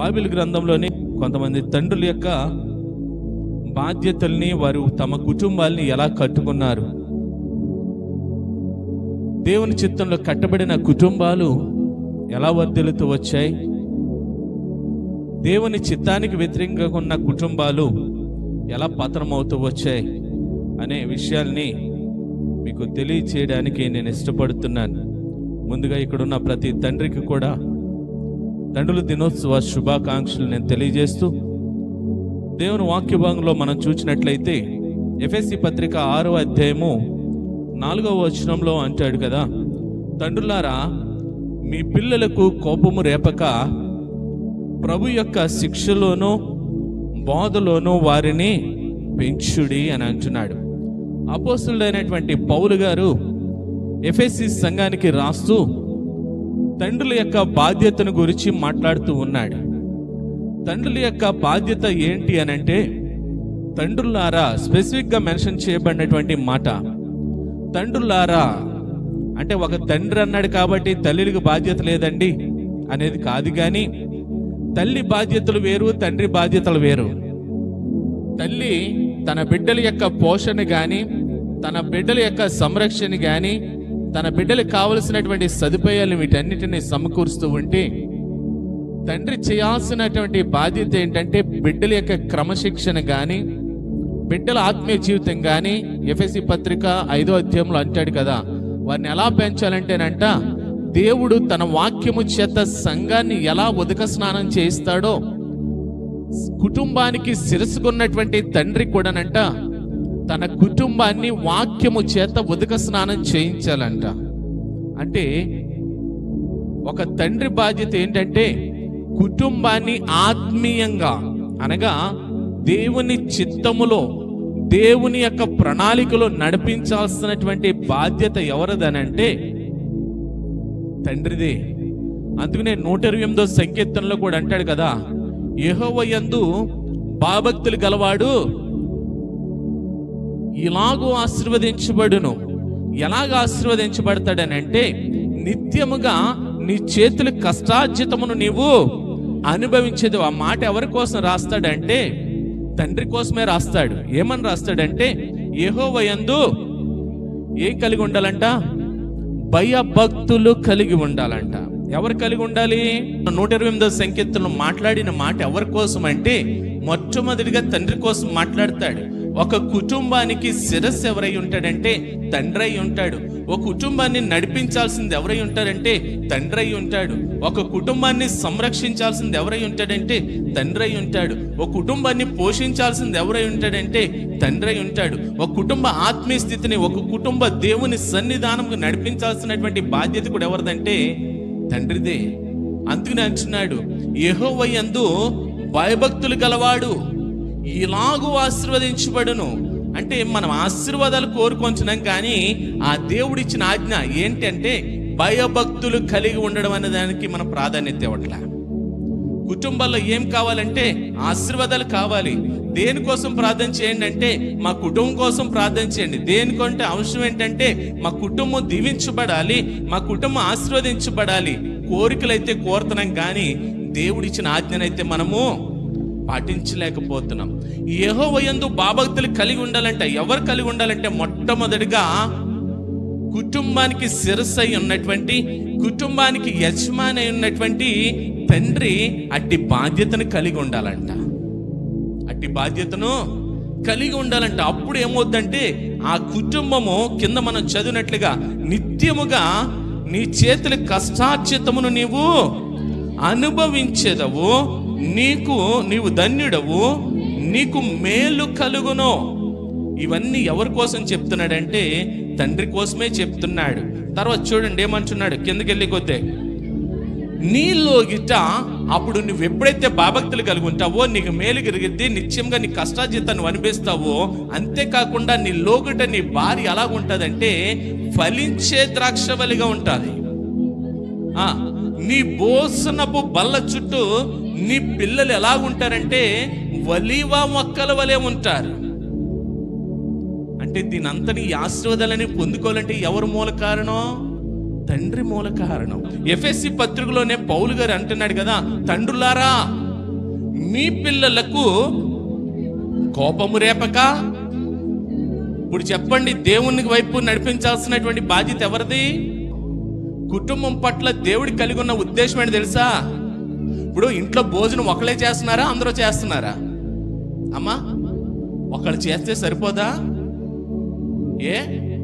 Bible గ్రంథంలోని కొంతమంది తండ్రుల యొక్క బాధ్యతల్ని వారు తమ కుటుంబాల్ని ఎలా కట్టుకున్నారు దేవుని చిత్తంలో కట్టబడిన కుటుంబాలు ఎలా వర్ధిల్లుతూ వచ్చాయి దేవుని చిత్తానికి వ్యతిరేకంగా ఉన్న కుటుంబాలు ఎలా పతనమవుతూ వచ్చాయి అనే విషయాల్ని మీకు తెలియచేయడానికి నేను ఇష్టపడుతున్నాను ముందుగా ఇక్కడున్న ప్రతి తండ్రికి కూడా తండ్రుల దినోత్సవ శుభాకాంక్షలు నేను తెలియజేస్తూ దేవుని వాక్య భాగంలో మనం చూసినట్లయితే ఎఫ్ఎస్సి పత్రిక ఆరో అధ్యాయము నాలుగవ వచనంలో అంటాడు కదా తండ్రులారా మీ పిల్లలకు కోపము రేపక ప్రభు యొక్క శిక్షలోనూ బోధలోనూ వారిని పెంచుడి అని అంటున్నాడు అపోస్తుడైనటువంటి పౌలు గారు ఎఫ్ఎస్సి సంఘానికి రాస్తూ తండ్రుల యొక్క బాధ్యతను గురించి మాట్లాడుతూ ఉన్నాడు తండ్రుల యొక్క బాధ్యత ఏంటి అని అంటే తండ్రులారా స్పెసిఫిక్గా మెన్షన్ చేయబడినటువంటి మాట తండ్రులారా అంటే ఒక తండ్రి అన్నాడు కాబట్టి తల్లికి బాధ్యత లేదండి అనేది కాదు కానీ తల్లి బాధ్యతలు వేరు తండ్రి బాధ్యతలు వేరు తల్లి తన బిడ్డల యొక్క పోషణ గాని తన బిడ్డల యొక్క సంరక్షణ గాని తన బిడ్డలకు కావలసినటువంటి సదుపాయాలు వీటన్నిటిని సమకూరుస్తూ ఉంటే తండ్రి చేయాల్సినటువంటి బాధ్యత ఏంటంటే బిడ్డల యొక్క క్రమశిక్షణ గాని బిడ్డల ఆత్మీయ జీవితం గాని ఎఫ్ఎస్సి పత్రిక ఐదో అధ్యాయంలో అంటాడు కదా వారిని ఎలా పెంచాలంటేనంట దేవుడు తన వాక్యము చేత సంఘాన్ని ఎలా ఉదక స్నానం చేయిస్తాడో కుటుంబానికి శిరసుకున్నటువంటి తండ్రి కూడానంట తన కుటుంబాన్ని వాక్యము చేత ఉదక స్నానం చేయించాలంట అంటే ఒక తండ్రి బాధ్యత ఏంటంటే కుటుంబాన్ని ఆత్మీయంగా అనగా దేవుని చిత్తములో దేవుని యొక్క ప్రణాళికలో నడిపించాల్సినటువంటి బాధ్యత ఎవరిదనంటే తండ్రిదే అందుకనే నూట ఇరవై ఎనిమిదో సంకీర్తనలో కూడా అంటాడు కదా యెహోవయందు బాభక్తులు గలవాడు ఇలాగూ ఆశీర్వదించబడును ఎలాగ ఆశీర్వదించబడతాడనంటే నిత్యముగా నీ చేతుల కష్టార్జితమును నీవు అనుభవించేది ఆ మాట ఎవరి కోసం రాస్తాడంటే తండ్రి కోసమే రాస్తాడు ఏమని రాస్తాడంటే యెహోవయందు ఏం కలిగి ఉండాలంట భయభక్తులు కలిగి ఉండాలంట ఎవరు కలిగి ఉండాలి నూట ఇరవై ఎనిమిదో సంకీర్తనలు మాట్లాడిన మాట ఎవరి కోసం అంటే మొట్టమొదటిగా తండ్రి కోసం మాట్లాడతాడు ఒక కుటుంబానికి శిరస్సు ఎవరై ఉంటాడంటే తండ్రి అయి ఉంటాడు ఒక కుటుంబాన్ని నడిపించాల్సింది ఎవరై ఉంటాడంటే తండ్రి అయి ఉంటాడు ఒక కుటుంబాన్ని సంరక్షించాల్సింది ఎవరై ఉంటాడంటే తండ్రి అయి ఉంటాడు ఒక కుటుంబాన్ని పోషించాల్సింది ఎవరై ఉంటాడంటే తండ్రి అయి ఉంటాడు ఒక కుటుంబ ఆత్మీయ స్థితిని ఒక కుటుంబ దేవుని సన్నిధానంకు నడిపించాల్సినటువంటి బాధ్యత కూడా ఎవరిదంటే తండ్రిదే అందుకని అంటున్నాడు యెహోవయందు భయభక్తులు గలవాడు ఇలాగూ ఆశీర్వదించబడును అంటే మనం ఆశీర్వాదాలు కోరుకొంచున్నాం కానీ ఆ దేవుడిచ్చిన ఆజ్ఞ ఏంటంటే భయభక్తులు కలిగి ఉండడం అనే దానికి మనం ప్రాధాన్యత ఇవ్వట్లా కుటుంబాల్లో ఏం కావాలంటే ఆశీర్వాదాలు కావాలి దేనికోసం ప్రార్థన చేయండి అంటే మా కుటుంబం కోసం ప్రార్థన చేయండి దేనికంటే అవసరం ఏంటంటే మా కుటుంబం దీవించబడాలి మా కుటుంబం ఆశీర్వదించబడాలి కోరికలైతే కోరుతున్నాం కానీ దేవుడిచ్చిన ఆజ్ఞనైతే మనము పాటించలేకపోతున్నాం యెహోవయందు బాభక్తులు కలిగి ఉండాలంటే ఎవరు కలిగి ఉండాలంటే మొట్టమొదటిగా కుటుంబానికి శిరస్సై ఉన్నటువంటి కుటుంబానికి యజమాని అయి ఉన్నటువంటి తండ్రి అట్టి బాధ్యతను కలిగి ఉండాలంట అట్టి బాధ్యతను కలిగి ఉండాలంట అప్పుడు ఏమవుద్దంటే ఆ కుటుంబము కింద మనం చదివినట్లుగా నిత్యముగా నీ చేతుల కష్టార్జితమును నీవు అనుభవించేదవు నీకు నీవు ధన్యుడవు నీకు మేలు కలుగును ఇవన్నీ ఎవరి కోసం చెప్తున్నాడంటే తండ్రి కోసమే చెప్తున్నాడు తర్వాత చూడండి ఏమంటున్నాడు కిందకెళ్ళి కొద్దే నీలో గిట్ట అప్పుడు నువ్వు ఎప్పుడైతే బాభక్తులు కలిగి ఉంటావో నీకు మేలు కలిగిద్ది నిత్యంగా నీ కష్టాజీతాన్ని నువ్వు అనిపిస్తావో అంతేకాకుండా నీ లోగిట నీ భార్య ఎలా ఉంటుందంటే ఫలించే ద్రాక్షవలిగా ఉంటుంది ఆ, నీ బోసనపు బల్ల చుట్టూ నీ పిల్లలు ఎలా ఉంటారంటే వలీవా మొక్కల వలె ఉంటారు అంటే దీని అంతని ఈ ఆశీర్వాదాలని పొందుకోవాలంటే ఎవరు మూల కారణం తండ్రి మూల కారణం ఎఫ్ఎస్సి పత్రికలోనే పౌలు గారు అంటున్నాడు కదా తండ్రులారా మీ పిల్లలకు కోపము రేపక ఇప్పుడు చెప్పండి దేవుని వైపు నడిపించాల్సినటువంటి బాధ్యత ఎవరిది కుటుంబం పట్ల దేవుడి కలిగి ఉన్న ఉద్దేశం ఏంటి తెలుసా ఇప్పుడు ఇంట్లో భోజనం ఒకళ్ళే చేస్తున్నారా అందరూ చేస్తున్నారా అమ్మా ఒకళ్ళు చేస్తే సరిపోదా ఏ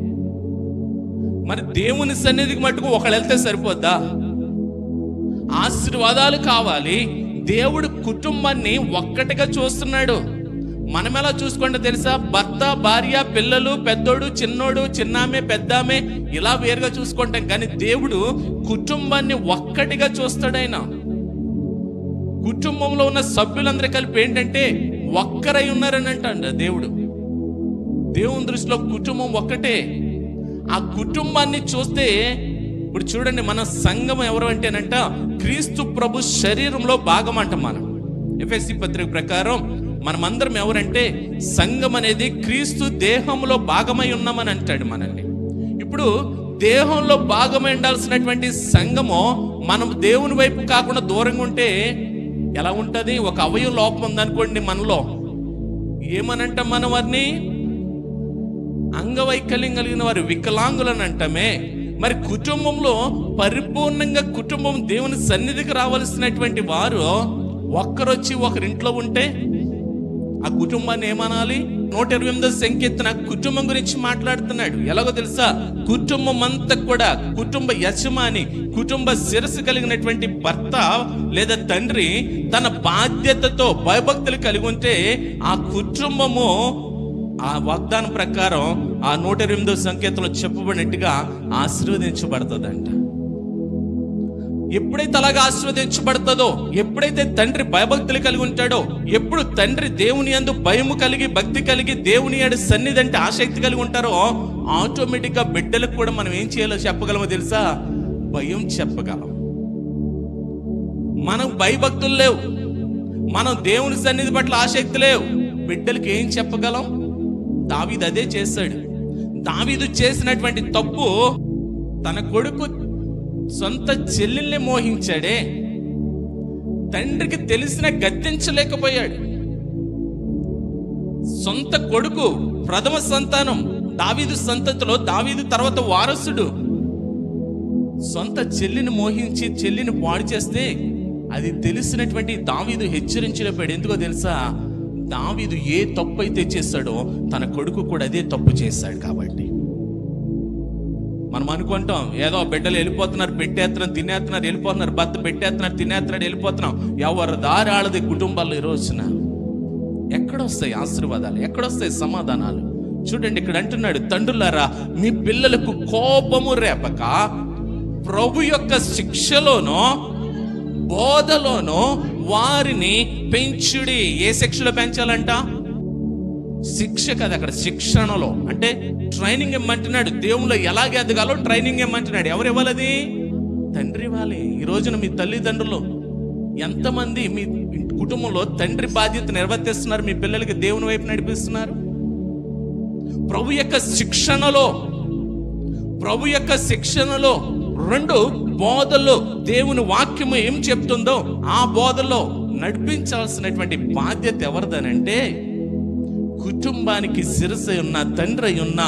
మరి దేవుని సన్నిధికి మట్టుకు ఒకళ్ళు వెళ్తే సరిపోద్దా ఆశీర్వాదాలు కావాలి దేవుడు కుటుంబాన్ని ఒక్కటిగా చూస్తున్నాడు మనం ఎలా చూసుకుంటే తెలుసా భర్త భార్య పిల్లలు పెద్దోడు చిన్నోడు చిన్నామే పెద్దామే ఇలా వేరుగా చూసుకుంటాం కానీ దేవుడు కుటుంబాన్ని ఒక్కటిగా చూస్తాడైనా కుటుంబంలో ఉన్న సభ్యులందరూ కలిపి ఏంటంటే ఒక్కరై ఉన్నారని అంటాడు దేవుడు దేవుని దృష్టిలో కుటుంబం ఒక్కటే ఆ కుటుంబాన్ని చూస్తే ఇప్పుడు చూడండి మన సంఘం ఎవరు అంటేనంట క్రీస్తు ప్రభు శరీరంలో భాగం అంట మనం ఎఫ్ఎస్సి పత్రిక ప్రకారం మనమందరం ఎవరంటే సంఘం అనేది క్రీస్తు దేహంలో భాగమై ఉన్నామని అంటాడు మనల్ని ఇప్పుడు దేహంలో భాగమై ఉండాల్సినటువంటి సంఘము మనం దేవుని వైపు కాకుండా దూరంగా ఉంటే ఎలా ఉంటది ఒక అవయవ లోపం ఉందనుకోండి మనలో ఏమనంటాం మనం వారిని అంగవైకల్యం కలిగిన వారు వికలాంగులని అంటమే మరి కుటుంబంలో పరిపూర్ణంగా కుటుంబం దేవుని సన్నిధికి రావాల్సినటువంటి వారు ఒక్కరొచ్చి ఒకరింట్లో ఉంటే ఆ కుటుంబాన్ని ఏమనాలి నూట ఇరవై ఎనిమిదో సంకీర్తన కుటుంబం గురించి మాట్లాడుతున్నాడు ఎలాగో తెలుసా కుటుంబం అంతా కూడా కుటుంబ యజమాని కుటుంబ శిరస్సు కలిగినటువంటి భర్త లేదా తండ్రి తన బాధ్యతతో భయభక్తులు కలిగి ఉంటే ఆ కుటుంబము ఆ వాగ్దానం ప్రకారం ఆ నూట ఎనిమిదో సంకేతంలో చెప్పబడినట్టుగా ఆశీర్వదించబడుతుందంట ఎప్పుడైతే అలాగా ఆశీర్వదించబడుతుందో ఎప్పుడైతే తండ్రి భయభక్తులు కలిగి ఉంటాడో ఎప్పుడు తండ్రి దేవుని యందు భయము కలిగి భక్తి కలిగి దేవుని యాడు సన్నిధి అంటే ఆసక్తి కలిగి ఉంటారో ఆటోమేటిక్ గా బిడ్డలకు కూడా మనం ఏం చేయాలో చెప్పగలమో తెలుసా భయం చెప్పగలం మనం భయభక్తులు లేవు మనం దేవుని సన్నిధి పట్ల ఆసక్తి లేవు బిడ్డలకి ఏం చెప్పగలం దావీదు అదే చేశాడు దావీదు చేసినటువంటి తప్పు తన కొడుకు సొంత చెల్లెల్ని మోహించాడే తండ్రికి తెలిసిన గద్దించలేకపోయాడు సొంత కొడుకు ప్రథమ సంతానం దావీదు సంతతిలో దావీదు తర్వాత వారసుడు సొంత చెల్లిని మోహించి చెల్లిని పాడు చేస్తే అది తెలిసినటువంటి దావీదు హెచ్చరించలేపాడు ఎందుకో తెలుసా దావీదు ఏ తప్పు అయితే చేశాడో తన కొడుకు కూడా అదే తప్పు చేశాడు కాబట్టి మనం అనుకుంటాం ఏదో బిడ్డలు వెళ్ళిపోతున్నారు పెట్టేస్తున్నారు తినేస్తున్నారు వెళ్ళిపోతున్నారు భర్త పెట్టేస్తున్నారు తినేస్తున్నాడు వెళ్ళిపోతున్నాం ఎవరు దారి ఆడది కుటుంబాల్లో ఈ రోజున ఎక్కడొస్తాయి ఆశీర్వాదాలు ఎక్కడొస్తాయి సమాధానాలు చూడండి ఇక్కడ అంటున్నాడు తండ్రులారా మీ పిల్లలకు కోపము రేపక ప్రభు యొక్క శిక్షలోనో బోధలోనో వారిని పెంచుడి ఏ శిక్షలో పెంచాలంట శిక్ష కదా అక్కడ శిక్షణలో అంటే ట్రైనింగ్ ఇమ్మంటున్నాడు దేవుళ్ళు ఎలాగ ఎదగాలో ట్రైనింగ్ ఇమ్మంటున్నాడు ఎవరు ఇవ్వాలది తండ్రి ఇవ్వాలి ఈ రోజున మీ తల్లిదండ్రులు ఎంతమంది మీ కుటుంబంలో తండ్రి బాధ్యత నిర్వర్తిస్తున్నారు మీ పిల్లలకి దేవుని వైపు నడిపిస్తున్నారు ప్రభు యొక్క శిక్షణలో ప్రభు యొక్క శిక్షణలో రెండు బోధల్లో దేవుని వాక్యము ఏం చెప్తుందో ఆ బోధలో నడిపించాల్సినటువంటి బాధ్యత ఎవరిదనంటే కుటుంబానికి శిరసై ఉన్న తండ్రి అయి ఉన్న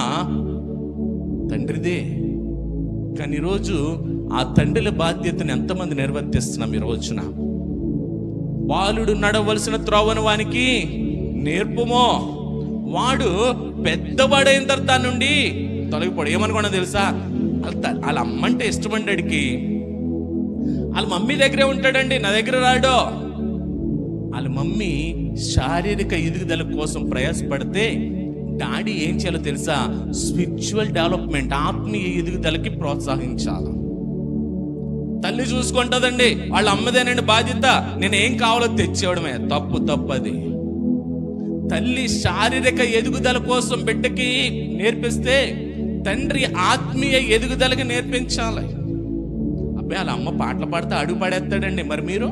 తండ్రిదే కానీ ఈరోజు ఆ తండ్రిల బాధ్యతను ఎంతమంది నిర్వర్తిస్తున్నాం ఈ రోజున బాలుడు నడవలసిన త్రోవను వానికి నేర్పుమో వాడు పెద్దవాడైన తర్వాత దాని నుండి తొలగిపోడు ఏమనుకున్నా తెలుసా వాళ్ళ త- వాళ్ళ అమ్మంటే ఇష్టమండి వాడికి వాళ్ళ మమ్మీ దగ్గరే ఉంటాడండి నా దగ్గర రాడో వాళ్ళ మమ్మీ శారీరక ఎదుగుదల కోసం ప్రయాసపడితే డాడీ ఏం చేయాలో తెలుసా స్పిరిచువల్ డెవలప్మెంట్ ఆత్మీయ ఎదుగుదలకి ప్రోత్సహించాలి తల్లి చూసుకుంటుందండి వాళ్ళ అమ్మదేనండి బాధ్యత నేను ఏం కావాలో తెచ్చేవడమే తప్పు తప్పది తల్లి శారీరక ఎదుగుదల కోసం బిడ్డకి నేర్పిస్తే తండ్రి ఆత్మీయ ఎదుగుదలకి నేర్పించాలి అబ్బాయి వాళ్ళ అమ్మ పాటలు పాడితే అడుగు పడేస్తాడండి మరి మీరు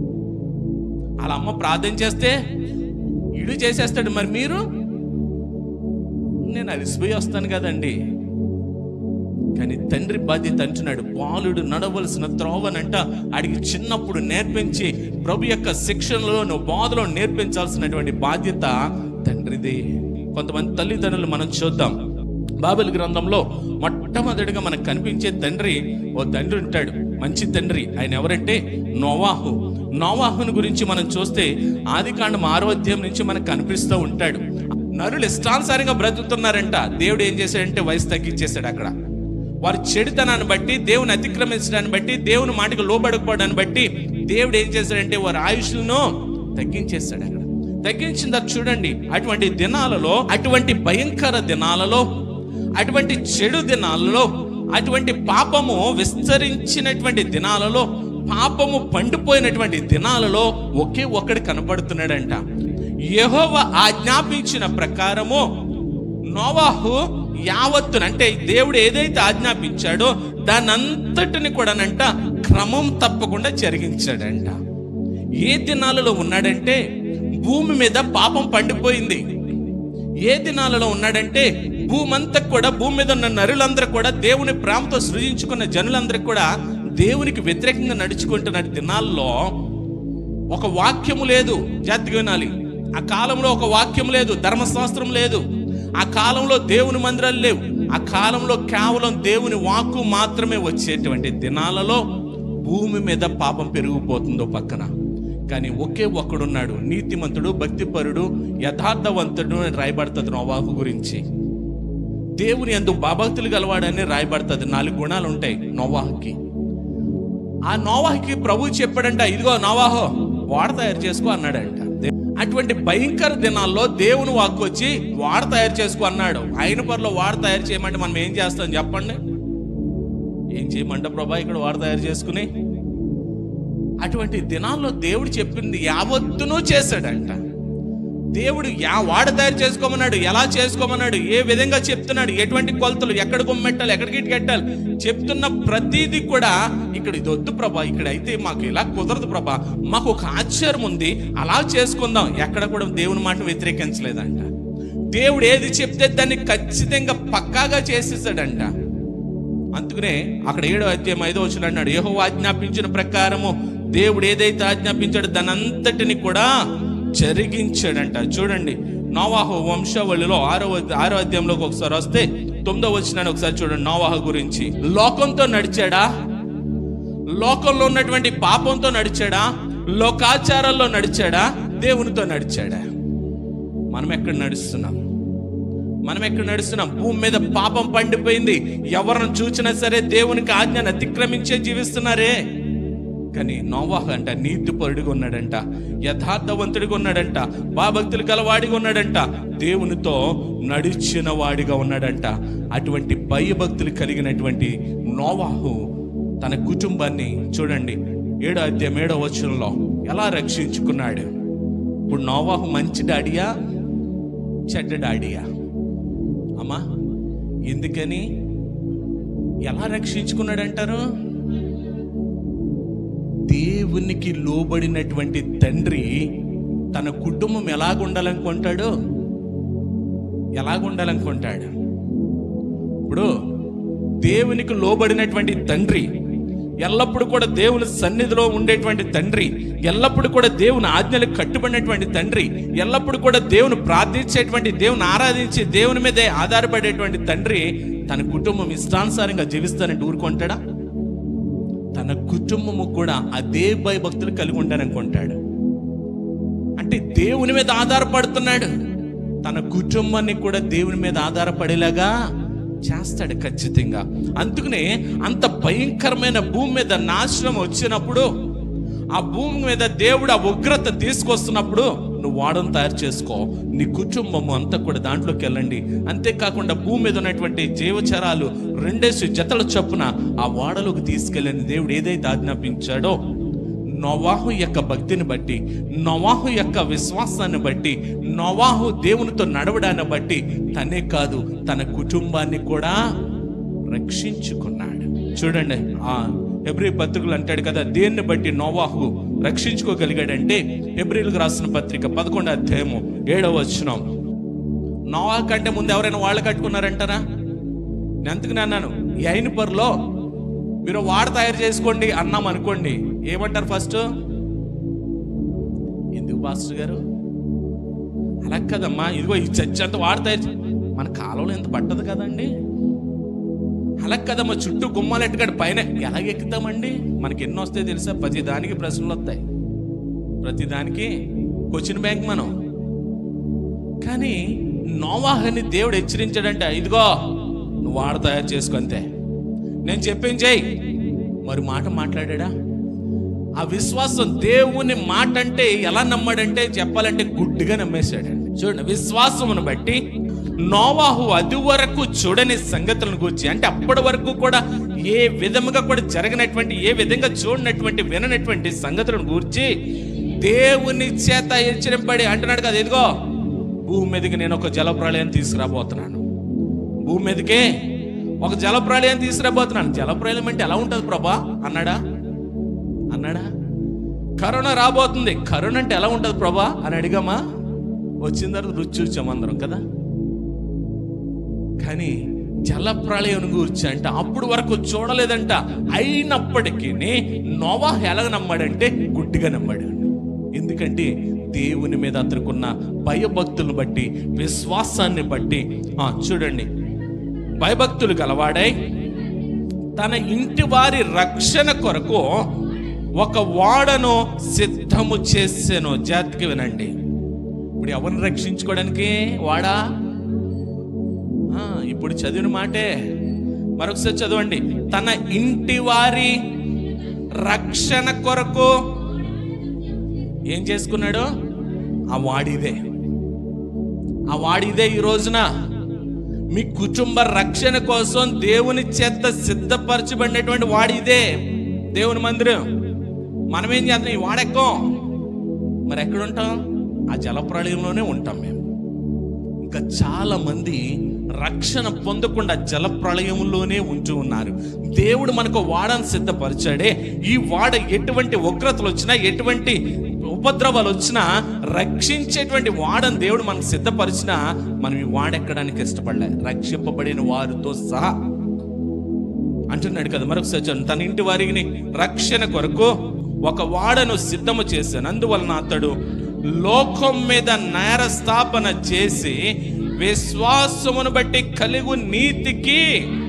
వాళ్ళ అమ్మ ప్రార్థన చేస్తే ఇడు చేసేస్తాడు మరి మీరు నేను అలసిపోయి వస్తాను కదండి కానీ తండ్రి బాధ్యత అంటున్నాడు బాలుడు నడవలసిన త్రోవనంట అడిగి చిన్నప్పుడు నేర్పించి ప్రభు యొక్క శిక్షణలో నువ్వు బోధలో నేర్పించాల్సినటువంటి బాధ్యత తండ్రిది కొంతమంది తల్లిదండ్రులు మనం చూద్దాం బాబెల్ గ్రంథంలో మొట్టమొదటిగా మనకు కనిపించే తండ్రి ఓ తండ్రి ఉంటాడు మంచి తండ్రి ఆయన ఎవరంటే నోవాహు నోవాహుని గురించి మనం చూస్తే ఆది కాండం ఆరో అధ్యాయం నుంచి మనకు కనిపిస్తూ ఉంటాడు నరులు ఇష్టానుసారంగా బ్రతుకుతున్నారంట దేవుడు ఏం చేశాడంటే వయసు తగ్గించేశాడు అక్కడ వారి చెడుతనాన్ని బట్టి దేవుని అతిక్రమించడాన్ని బట్టి దేవుని మాటకు లోబడకపోవడాన్ని బట్టి దేవుడు ఏం చేశాడంటే వారి ఆయుష్ను తగ్గించేశాడు అక్కడ తగ్గించిన తర్వాత చూడండి అటువంటి దినాలలో అటువంటి భయంకర దినాలలో అటువంటి చెడు దినాలలో అటువంటి పాపము విస్తరించినటువంటి దినాలలో పాపము పండిపోయినటువంటి దినాలలో ఒకే ఒక్కడు కనపడుతున్నాడంట యెహోవ ఆజ్ఞాపించిన ప్రకారము నోవాహు యావత్తును అంటే దేవుడు ఏదైతే ఆజ్ఞాపించాడో దాని అంతటిని కూడానంట క్రమం తప్పకుండా జరిగించాడంట ఏ దినాలలో ఉన్నాడంటే భూమి మీద పాపం పండిపోయింది ఏ దినాలలో ఉన్నాడంటే భూమి అంతా కూడా భూమి మీద ఉన్న నరులందరూ కూడా దేవుని ప్రేమతో సృజించుకున్న జనులందరూ కూడా దేవునికి వ్యతిరేకంగా నడుచుకుంటున్న దినాల్లో ఒక వాక్యము లేదు జాతిగా వినాలి ఆ కాలంలో ఒక వాక్యం లేదు ధర్మశాస్త్రం లేదు ఆ కాలంలో దేవుని మందిరాలు లేవు ఆ కాలంలో కేవలం దేవుని వాక్కు మాత్రమే వచ్చేటువంటి దినాలలో భూమి మీద పాపం పెరిగిపోతుందో పక్కన కానీ ఒకే ఒక్కడున్నాడు నీతిమంతుడు భక్తిపరుడు యథార్థవంతుడు అని రాయబడుతుంది నోవాహు గురించి దేవుని ఎందు బాభక్తులు గలవాడని రాయబడుతుంది నాలుగు గుణాలు ఉంటాయి నోవాహుకి ఆ నోవాహుకి ప్రభు చెప్పాడంట ఇదిగో నోవాహో వాడ తయారు చేసుకో అన్నాడంట దే- అటువంటి భయంకర దినాల్లో దేవుని వాక్కు వచ్చి వాడ తయారు చేసుకో అన్నాడు ఆయన పనిలో వాడ తయారు చేయమంటే మనం ఏం చేస్తాం చెప్పండి ఏం చేయమంట ప్రభా ఇక్కడ వాడ తయారు చేసుకుని అటువంటి దినాల్లో దేవుడు చెప్పింది యావత్తును చేశాడంట దేవుడు యా వాడ తయారు చేసుకోమన్నాడు ఎలా చేసుకోమన్నాడు ఏ విధంగా చెప్తున్నాడు ఎటువంటి కొలతలు ఎక్కడ గుమ్మెట్టాలి ఎక్కడికి కట్టాలి చెప్తున్న ప్రతిదీ కూడా ఇక్కడ ఇది వద్దు ప్రభా ఇక్కడ అయితే మాకు ఇలా కుదరదు ప్రభా మాకు ఒక ఆశ్చర్యం ఉంది అలా చేసుకుందాం ఎక్కడ కూడా దేవుని మాట వ్యతిరేకించలేదంట దేవుడు ఏది చెప్తే దాన్ని ఖచ్చితంగా పక్కాగా చేసేసాడంట అందుకనే అక్కడ ఏడో అధ్యాయం ఐదో వచ్చిన అన్నాడు యహో ఆజ్ఞాపించిన ప్రకారము దేవుడు ఏదైతే ఆజ్ఞాపించాడో దాని అంతటిని కూడా జరిగించాడంట చూడండి నోవాహు వంశావళిలో ఆరో ఆరో అధ్యాయంలోకి ఒకసారి వస్తే తొమ్మిదో వచ్చిన ఒకసారి చూడండి నోవాహు గురించి లోకంతో నడిచాడా లోకంలో ఉన్నటువంటి పాపంతో నడిచాడా లోకాచారాల్లో నడిచాడా దేవునితో నడిచాడా మనం ఎక్కడ నడుస్తున్నాం మనం ఎక్కడ నడుస్తున్నాం భూమి మీద పాపం పండిపోయింది ఎవరిని చూసినా సరే దేవునికి ఆజ్ఞను అతిక్రమించే జీవిస్తున్నారే కానీ నోవాహు అంట నీతిపరుడిగా ఉన్నాడంట యథార్థవంతుడిగా ఉన్నాడంట బాభక్తులు గలవాడిగా ఉన్నాడంట దేవునితో నడిచిన వాడిగా ఉన్నాడంట అటువంటి భయభక్తులు కలిగినటువంటి నోవాహు తన కుటుంబాన్ని చూడండి ఏడో అధ్యాయం ఏడో వచనంలో ఎలా రక్షించుకున్నాడు ఇప్పుడు నోవాహు మంచి డాడియా చెడ్డ డాడియా అమ్మా ఎందుకని ఎలా రక్షించుకున్నాడంటారు దేవునికి లోబడినటువంటి తండ్రి తన కుటుంబం ఎలాగుండాలనుకుంటాడు ఎలాగుండాలనుకుంటాడు ఇప్పుడు దేవునికి లోబడినటువంటి తండ్రి ఎల్లప్పుడు కూడా దేవుని సన్నిధిలో ఉండేటువంటి తండ్రి ఎల్లప్పుడు కూడా దేవుని ఆజ్ఞలకు కట్టుబడినటువంటి తండ్రి ఎల్లప్పుడు కూడా దేవుని ప్రార్థించేటువంటి దేవుని ఆరాధించి దేవుని మీదే ఆధారపడేటువంటి తండ్రి తన కుటుంబం ఇష్టానుసారంగా జీవిస్తానంటే ఊరుకుంటాడా తన కుటుంబము కూడా అదే భయభక్తులు కలిగి ఉండాలనుకుంటాడు అంటే దేవుని మీద ఆధారపడుతున్నాడు తన కుటుంబాన్ని కూడా దేవుని మీద ఆధారపడేలాగా చేస్తాడు ఖచ్చితంగా అందుకనే అంత భయంకరమైన భూమి మీద నాశనం వచ్చినప్పుడు ఆ భూమి మీద దేవుడు ఆ ఉగ్రత తీసుకొస్తున్నప్పుడు నువ్వు వాడను తయారు చేసుకో నీ కుటుంబం అంతా కూడా దాంట్లోకి వెళ్ళండి అంతేకాకుండా భూమి మీద ఉన్నటువంటి జీవచరాలు రెండేసి జతల చొప్పున ఆ వాడలోకి తీసుకెళ్ళని దేవుడు ఏదైతే ఆజ్ఞాపించాడో నోవాహు యొక్క భక్తిని బట్టి నోవాహు యొక్క విశ్వాసాన్ని బట్టి నోవాహు దేవునితో నడవడాన్ని బట్టి తనే కాదు తన కుటుంబాన్ని కూడా రక్షించుకున్నాడు చూడండి ఆ హెబ్రి పత్రికలు అంటాడు కదా దేన్ని బట్టి నోవాహు రక్షించుకోగలిగాడంటే హెబ్రిలకు రాసిన పత్రిక పదకొండు అధ్యాయము ఏడవ వచనం నోవా కంటే ముందు ఎవరైనా వాళ్ళు కట్టుకున్నారంటారా నేను అందుకని అన్నాను ఈ అయిన పరులో మీరు వాడ తయారు చేసుకోండి అన్నాం అనుకోండి ఏమంటారు ఫస్ట్ ఎందుకు పాస్టర్ గారు అలా కదమ్మా ఇదిగో ఈ చర్చ అంతా వాడ తయారు చే- మన కాలంలో ఎంత పట్టదు కదండి అలా కదమ్మా చుట్టూ గుమ్మాలు ఎట్టుకాడు పైన ఎలా ఎక్కుతామండి మనకి ఎన్ని వస్తాయి తెలుసా ప్రతి దానికి ప్రశ్నలు వస్తాయి ప్రతి దానికి క్వశ్చన్ బ్యాంక్ మనం కానీ నోవాహని దేవుడు హెచ్చరించాడంటే ఇదిగో నువ్వు వాడ తయారు చేసుకో అంతే నేను చెప్పింది చేయి మరి మాట మాట్లాడా ఆ విశ్వాసం దేవుని మాట అంటే ఎలా నమ్మాడంటే చెప్పాలంటే గుడ్డిగా నమ్మేశాడండి చూడండి విశ్వాసమును బట్టి నోవాహు అది వరకు చూడని సంగతులను గురించి అంటే అప్పటి వరకు కూడా ఏ విధముగా కూడా జరగనటువంటి ఏ విధంగా చూడనటువంటి విననటువంటి సంగతులను గురించి దేవుని చేత హెచ్చరింపడి అంటున్నాడు కదా ఇదిగో భూమి మీదకి నేను ఒక జలప్రళయం తీసుకురాబోతున్నాను భూమి మీదకే ఒక జలప్రళయం తీసుకురాబోతున్నాను జలప్రళయం అంటే ఎలా ఉంటుంది ప్రభా అన్నాడా అన్నాడా కరోనా రాబోతుంది కరోనా అంటే ఎలా ఉంటుంది ప్రభా అని అడిగామా వచ్చిన తర్వాత రుచి చూచాం అందరం కదా కానీ జల ప్రళయం గురించి అంట అప్పుడు వరకు చూడలేదంట అయినప్పటికీ నోవా ఎలా నమ్మాడంటే గుడ్డిగా నమ్మాడు ఎందుకంటే దేవుని మీద అతనుకున్న భయభక్తులను బట్టి విశ్వాసాన్ని బట్టి ఆ చూడండి భయభక్తులు గలవాడై తన ఇంటి వారి రక్షణ కొరకు ఒక వాడను సిద్ధము చేసాను జాతికి వినండి ఇప్పుడు ఎవరిని రక్షించుకోవడానికి వాడా ఆ, ఇప్పుడు చదివిన మాటే మరొకసారి చదవండి తన ఇంటి వారి రక్షణ కొరకు ఏం చేసుకున్నాడు ఆ వాడిదే ఆ వాడిదే ఈ రోజున మీ కుటుంబ రక్షణ కోసం దేవుని చేత సిద్ధపరచబడినటువంటి వాడిదే దేవుని మందిరం మనం ఏం చేస్తాం ఈ వాడెక్కం మరి ఎక్కడ ఉంటాం ఆ జలప్రళయంలోనే ఉంటాం మేము ఇంకా చాలా మంది రక్షణ పొందకుండా జల ప్రళయంలోనే ఉంటూ ఉన్నారు దేవుడు మనకు వాడని సిద్ధపరిచాడే ఈ వాడ ఎటువంటి ఉగ్రతలు వచ్చినా ఎటువంటి ఉపద్రవాలు వచ్చినా రక్షించేటువంటి వాడని దేవుడు మనకు సిద్ధపరిచినా మనం ఈ వాడెక్కడానికి ఇష్టపడలే రక్షింపబడిన వారితో సహా అంటున్నాడు కదా మరొకసారి చూడండి. తన ఇంటి వారిని రక్షణ కొరకు ఒక వాడను సిద్ధము చేశాను అందువలన అతడు లోకం మీద నేర స్థాపన చేసి విశ్వాసమును బట్టి కలిగు నీతికి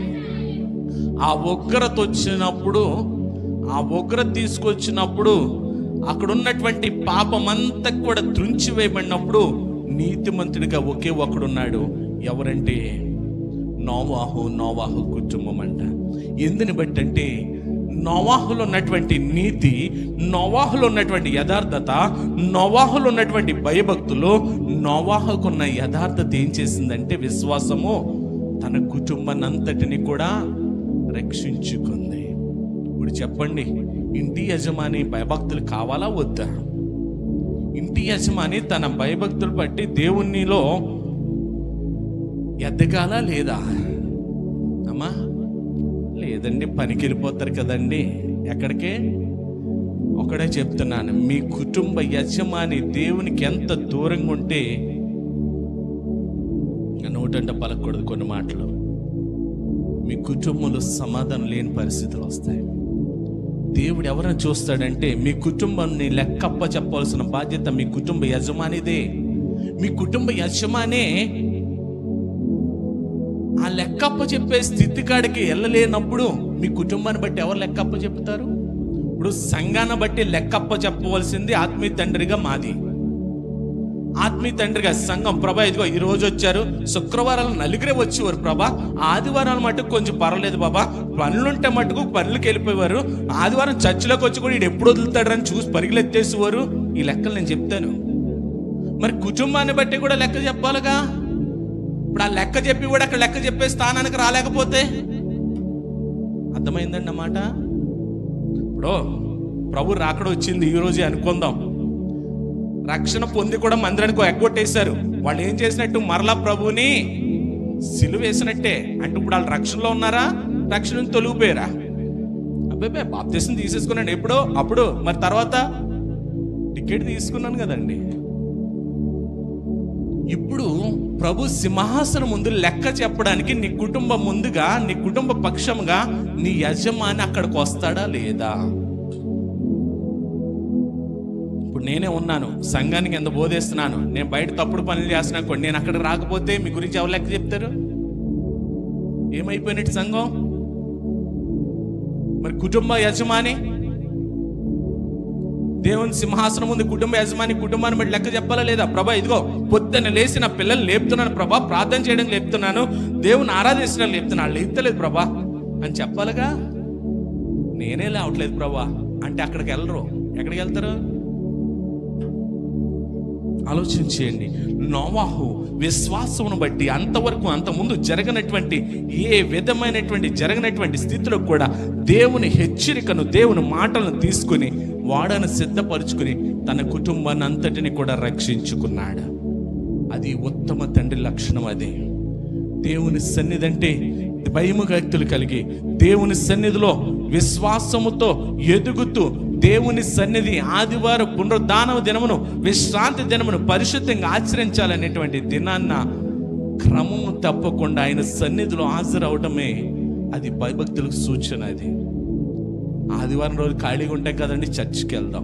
ఆ ఉగ్రత వచ్చినప్పుడు ఆ ఉగ్రత తీసుకొచ్చినప్పుడు అక్కడ ఉన్నటువంటి పాపమంతా కూడా త్రుంచివేయబడినప్పుడు నీతిమంతుడిగా ఒకే ఒకడున్నాడు ఎవరంటే నోవాహు నోవాహు కుటుంబం అంట ఎందుని బట్టి అంటే నోవాహులో ఉన్నటువంటి నీతి నోవాహులో ఉన్నటువంటి యథార్థత నోవాహులో ఉన్నటువంటి భయభక్తులు నోవాహుకున్న యథార్థత ఏం చేసిందంటే విశ్వాసము తన కుటుంబాన్ని అంతటిని కూడా రక్షించుకుంది ఇప్పుడు చెప్పండి ఇంటి యజమాని భయభక్తులు కావాలా వద్దా ఇంటి యజమాని తన భయభక్తులు బట్టి దేవునిలో ఎదగాలా లేదా అమ్మా లేదండి పనికి వెళ్ళిపోతారు కదండి ఎక్కడికే ఒకడే చెప్తున్నాను మీ కుటుంబ యజమాని దేవునికి ఎంత దూరంగా ఉంటే ఇంకా నోటంట పలకూడదు కొన్ని మాటలు మీ కుటుంబంలో సమాధానం లేని పరిస్థితులు వస్తాయి దేవుడు ఎవరిని చూస్తాడంటే మీ కుటుంబాన్ని లెక్కప్ప చెప్పవలసిన బాధ్యత మీ కుటుంబ యజమానిదే మీ కుటుంబ యజమానే ఆ లెక్కప్ప చెప్పే స్థితి కాడికి వెళ్ళలేనప్పుడు మీ కుటుంబాన్ని బట్టి ఎవరు లెక్కప్ప చెప్తారు ఇప్పుడు సంఘాన్ని బట్టి లెక్కప్ప చెప్పవలసింది ఆత్మీయ తండ్రిగా మాది ఆత్మీయ తండ్రిగా సంఘం ప్రభా ఇదిగో ఈ రోజు వచ్చారు శుక్రవారాలు నలుగురే వచ్చేవారు ప్రభా ఆదివారాలు మటుకు కొంచెం పర్వాలేదు బాబా పనులుంటే మటుకు పనులకు వెళ్ళిపోయేవారు ఆదివారం చర్చిలోకి వచ్చి కూడా ఈడు ఎప్పుడు వదులుతాడని చూసి పరిగెత్తేసేవారు ఈ లెక్కలు నేను చెప్తాను మరి కుటుంబాన్ని బట్టి కూడా లెక్క చెప్పాలిగా ఇప్పుడు ఆ లెక్క చెప్పి కూడా అక్కడ లెక్క చెప్పే స్థానానికి రాలేకపోతే అర్థమైందండి అన్నమాట ఇప్పుడు ప్రభు రాకడ వచ్చింది ఈ రోజే అనుకుందాం రక్షణ పొంది కూడా మందిరానికి ఎగ్గొట్టేశారు వాళ్ళు ఏం చేసినట్టు మరలా ప్రభుని సిలువేసినట్టే అంటే ఇప్పుడు వాళ్ళు రక్షణలో ఉన్నారా రక్షణ నుంచి తొలగిపోయారా అబ్బాయి బాప్తీసం తీసేసుకున్నాను ఎప్పుడో అప్పుడు మరి తర్వాత టికెట్ తీసుకున్నాను కదండి ఇప్పుడు ప్రభు సింహాసనం ముందు లెక్క చెప్పడానికి నీ కుటుంబం ముందుగా నీ కుటుంబ పక్షంగా నీ యజమాని అక్కడికి వస్తాడా లేదా ఇప్పుడు నేనే ఉన్నాను సంఘానికి ఎంత బోధిస్తున్నాను నేను బయట తప్పుడు పనులు చేస్తున్నా కొన్ని నేను అక్కడ రాకపోతే మీ గురించి ఎవరు లెక్క చెప్తారు ఏమైపోయినట్టు సంఘం మరి కుటుంబ యజమాని దేవుని సింహాసనం ముందు కుటుంబ యజమాని కుటుంబాన్ని బట్టి లెక్క చెప్పాలా లేదా ప్రభా ఇదిగో పొద్దున్న లేచి నా పిల్లల్ని లేపుతున్నాను ప్రభా ప్రార్థన చేయడం లేపుతున్నాను దేవుని ఆరాధించడం లేపుతున్నాను లేపుతలేదు ప్రభా అని చెప్పాలిగా నేనే లేవట్లేదు ప్రభా అంటే అక్కడికి వెళ్ళరు ఎక్కడికి వెళ్తారు ఆలోచించేయండి నోవాహు విశ్వాసమును బట్టి అంతవరకు అంతకుముందు జరగనటువంటి ఏ విధమైనటువంటి జరగనటువంటి స్థితిలో కూడా దేవుని హెచ్చరికను దేవుని మాటలను తీసుకుని వాడను సిద్ధపరుచుకుని తన కుటుంబాన్ని అంతటిని కూడా రక్షించుకున్నాడు అది ఉత్తమ తండ్రి లక్షణం అదే దేవుని సన్నిధి అంటే భయము భక్తులు కలిగి దేవుని సన్నిధిలో విశ్వాసముతో ఎదుగుతూ దేవుని సన్నిధి ఆదివారం పునరుద్ధాన దినమును విశ్రాంతి దినమును పరిశుద్ధంగా ఆచరించాలనేటువంటి దినాన్న క్రమము తప్పకుండా ఆయన సన్నిధిలో హాజరవడమే అది భయభక్తులకు సూచన అది ఆదివారం రోజు ఖాళీగా ఉంటాం కదండి చర్చికి వెళ్దాం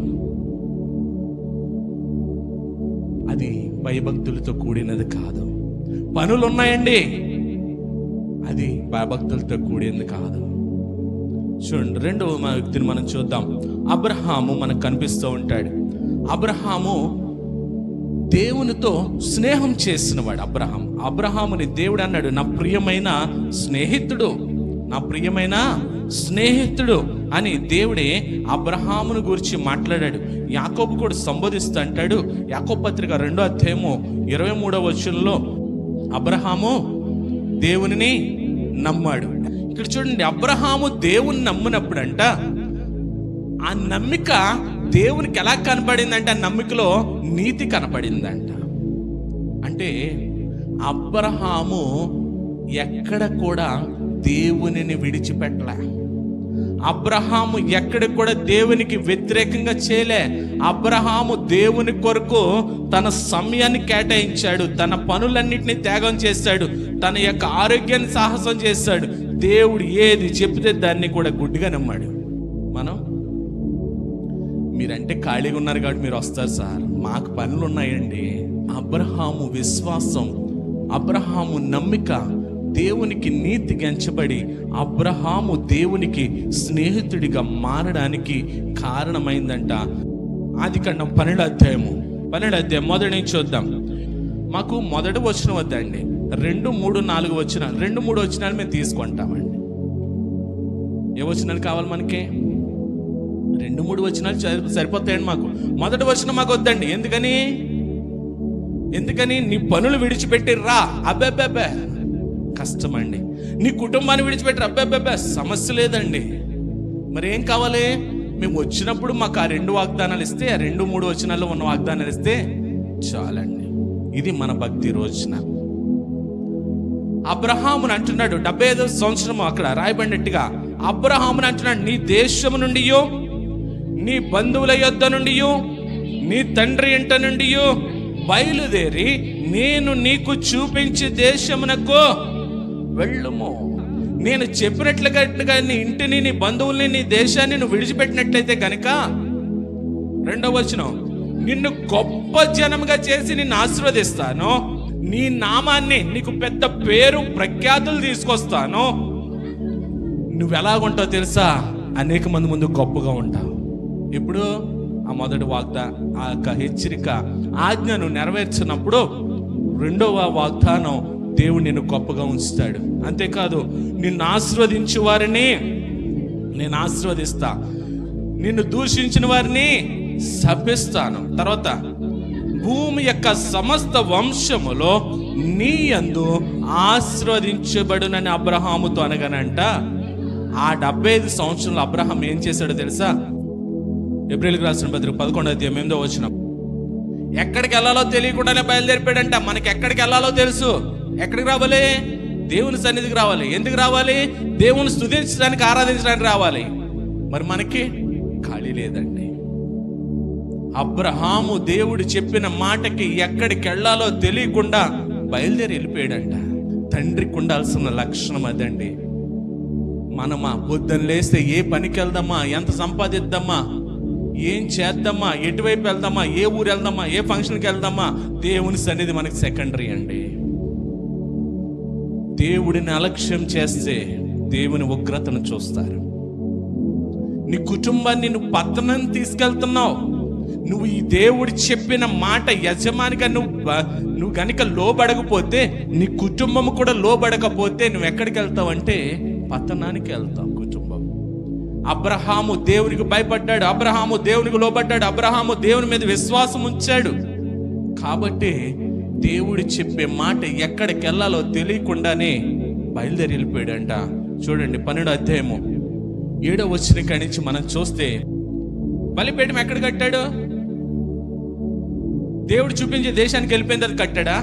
అది భయభక్తులతో కూడినది కాదు పనులు ఉన్నాయండి అది భయభక్తులతో కూడింది కాదు చూడండి రెండవ మన వ్యక్తిని మనం చూద్దాం అబ్రహాము మనకు కనిపిస్తూ ఉంటాడు అబ్రహాము దేవునితో స్నేహం చేసినవాడు అబ్రహాం అబ్రహాముని దేవుడు అన్నాడు నా ప్రియమైన స్నేహితుడు నా ప్రియమైన స్నేహితుడు అని దేవుడే అబ్రహామును గురించి మాట్లాడాడు యాకోబు కూడా సంబోధిస్తూ అంటాడు యాకోబు పత్రిక రెండో అధ్యాయము ఇరవై మూడవ వచనంలో అబ్రహాము దేవునిని నమ్మాడు ఇక్కడ చూడండి అబ్రహాము దేవుని నమ్మినప్పుడంట ఆ నమ్మిక దేవునికి ఎలా కనపడిందంటే ఆ నమ్మికలో నీతి కనపడిందంట అంటే అబ్రహాము ఎక్కడ కూడా దేవునిని విడిచిపెట్టలే అబ్రహాము ఎక్కడ కూడా దేవునికి వ్యతిరేకంగా చేయలే అబ్రహాము దేవుని కొరకు తన సమయాన్ని కేటాయించాడు తన పనులన్నిటిని త్యాగం చేశాడు తన యొక్క ఆరోగ్యాన్ని సాహసం చేశాడు దేవుడు ఏది చెప్తే దాన్ని కూడా గుడ్డిగా నమ్మాడు మనం మీరంటే ఖాళీగా ఉన్నారు కాబట్టి మీరు వస్తారు సార్ మాకు పనులు ఉన్నాయండి అబ్రహాము విశ్వాసం అబ్రహాము నమ్మిక దేవునికి నీతి గంచబడి అబ్రహాము దేవునికి స్నేహితుడిగా మారడానికి కారణమైందంట ఆది కండం పన్నెండు అధ్యాయము పన్నెండు అధ్యాయం మొదటి నుంచి చూద్దాం మాకు మొదటి వచ్చిన వద్దండి రెండు మూడు నాలుగు వచ్చిన రెండు మూడు వచ్చినాలు మేము తీసుకుంటామండి ఏ వచ్చినాలు కావాలి మనకి రెండు మూడు వచనాలు సరి- సరిపోతాయండి మాకు మొదటి వచనం మాకు వద్దండి ఎందుకని ఎందుకని నీ పనులు విడిచిపెట్టి రా అబ్బెబ్బెబ్బే కష్టమండి నీ కుటుంబాన్ని విడిచిపెట్టి అబ్బెబ్బెబ్బే సమస్య లేదండి మరి ఏం కావాలి మేము వచ్చినప్పుడు మాకు ఆ రెండు వాగ్దానాలు ఇస్తే ఆ రెండు మూడు వచనాల్లో ఉన్న వాగ్దానాలు ఇస్తే చాలండి ఇది మన భక్తి రోజున అబ్రహాముని అంటున్నాడు డెబ్బై ఐదో సంవత్సరం అక్కడ రాయబడినట్టుగా అబ్రహాముని అంటున్నాడు నీ దేశము నుండియో నీ బంధువుల యొద్ద నుండియో నీ తండ్రి ఇంట నుండియో బయలుదేరి నేను నీకు చూపించే దేశమునకు వెళ్ళుము నేను చెప్పినట్లుగా నీ ఇంటిని నీ బంధువుల్ని నీ దేశాన్ని నువ్వు విడిచిపెట్టినట్లయితే కనుక రెండవ వచనం నిన్ను గొప్ప జనముగా చేసి నిన్ను ఆశీర్వదిస్తాను నీ నామాన్ని నీకు పెద్ద పేరు ప్రఖ్యాతులు తీసుకొస్తాను నువ్వు ఎలాగుంటావు తెలుసా అనేక మంది ముందు గొప్పగా ఉంటావు ఇప్పుడు ఆ మొదటి వాగ్దా ఆ యొక్క హెచ్చరిక ఆజ్ఞను నెరవేర్చినప్పుడు రెండవ వాగ్దానం దేవుడు నిన్ను గొప్పగా ఉంచుతాడు అంతేకాదు నిన్ను ఆశీర్వదించు వారిని నేను ఆశీర్వదిస్తా నిన్ను దూషించిన వారిని శపిస్తాను తర్వాత భూమి యొక్క సమస్త వంశములో నీ యందు ఆశీర్వదించబడునని అబ్రహాముతో అనగానంట ఆ డెబ్బై ఐదు సంవత్సరంలో అబ్రహాం ఏం చేశాడో తెలుసా ఏప్రిల్కి రాసిన పత్రిక పదకొండో అధ్యాయం ఎనిమిదో వచ్చిన ఎక్కడికి వెళ్ళాలో తెలియకుండానే బయలుదేరిపాడంట మనకి ఎక్కడికి వెళ్ళాలో తెలుసు ఎక్కడికి రావాలి దేవుని సన్నిధికి రావాలి ఎందుకు రావాలి దేవుని స్తుతించడానికి ఆరాధించడానికి రావాలి మరి మనకి ఖాళీ లేదండి అబ్రహాము దేవుడు చెప్పిన మాటకి ఎక్కడికి వెళ్ళాలో తెలియకుండా బయలుదేరి వెళ్ళిపోయాడంట తండ్రికి ఉండాల్సిన లక్షణం అదండి మనమా పొద్దున్న లేస్తే ఏ పనికి వెళ్దామా ఎంత సంపాదిద్దామా ఏం చేద్దామా ఎటువైపు వెళ్దామా ఏ ఊరు వెళ్దామా ఏ ఫంక్షన్కి వెళ్దామా దేవుని సన్నిధి మనకి సెకండరీ అండి దేవుడిని అలక్ష్యం చేస్తే దేవుని ఉగ్రతను చూస్తారు నీ కుటుంబాన్ని నువ్వు పతనం తీసుకెళ్తున్నావు నువ్వు ఈ దేవుడు చెప్పిన మాట యజమానిగా నువ్వు బ- నువ్వు గనుక లోబడకపోతే నీ కుటుంబం కూడా లోబడకపోతే నువ్వు ఎక్కడికి వెళ్తావు అంటే పతనానికి వెళ్తావు కుటుంబం అబ్రహాము దేవునికి భయపడ్డాడు అబ్రహాము దేవునికి లోబడ్డాడు అబ్రహాము దేవుని మీద విశ్వాసం ఉంచాడు కాబట్టి దేవుడు చెప్పే మాట ఎక్కడికి వెళ్ళాలో తెలియకుండానే బయలుదేరి వెళ్ళిపోయాడంట చూడండి పన్నెండు అధ్యాయము ఏడో వచ్చిన కాడి నుంచి మనం చూస్తే బలిపీఠం ఎక్కడ కట్టాడు దేవుడు చూపించే దేశానికి వెళ్ళిపోయిన తర్వాత కట్టాడా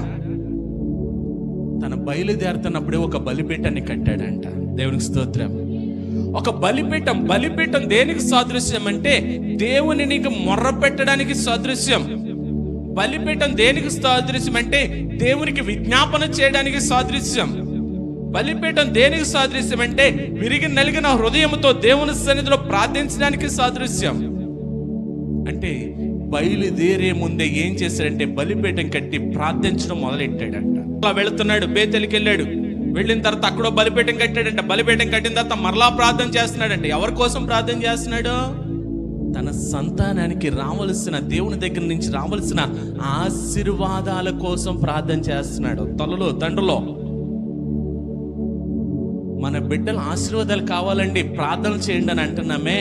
తన బయలుదేరుతున్నప్పుడే ఒక బలిపీఠాన్ని కట్టాడంట దేవునికి స్తోత్రం ఒక బలిపీఠం బలిపీఠం దేనికి సాదృశ్యం అంటే దేవుని నీకు మొర్ర పెట్టడానికి సాదృశ్యం బలిపీఠం దేనికి సాదృశ్యం అంటే దేవునికి విజ్ఞాపన చేయడానికి సాదృశ్యం బలిపీఠం దేనికి సాదృశ్యం అంటే విరిగి నలిగిన హృదయంతో దేవుని సన్నిధిలో ప్రార్థించడానికి సాదృశ్యం అంటే బయలుదేరే ముందే ఏం చేశాడంటే బలిపీఠం కట్టి ప్రార్థించడం మొదలెట్టాడంట అలా వెళుతున్నాడు బేతెలికి వెళ్ళాడు వెళ్ళిన తర్వాత అక్కడో బలిపీఠం కట్టాడంట బలిపీఠం కట్టిన తర్వాత మరలా ప్రార్థన చేస్తున్నాడంట ఎవరి కోసం ప్రార్థన చేస్తున్నాడు తన సంతానానికి రావలసిన దేవుని దగ్గర నుంచి రావలసిన ఆశీర్వాదాల కోసం ప్రార్థన చేస్తున్నాడు తలలో తండ్రిలో మన బిడ్డల ఆశీర్వాదాలు కావాలండి ప్రార్థన చేయండి అని అంటున్నామే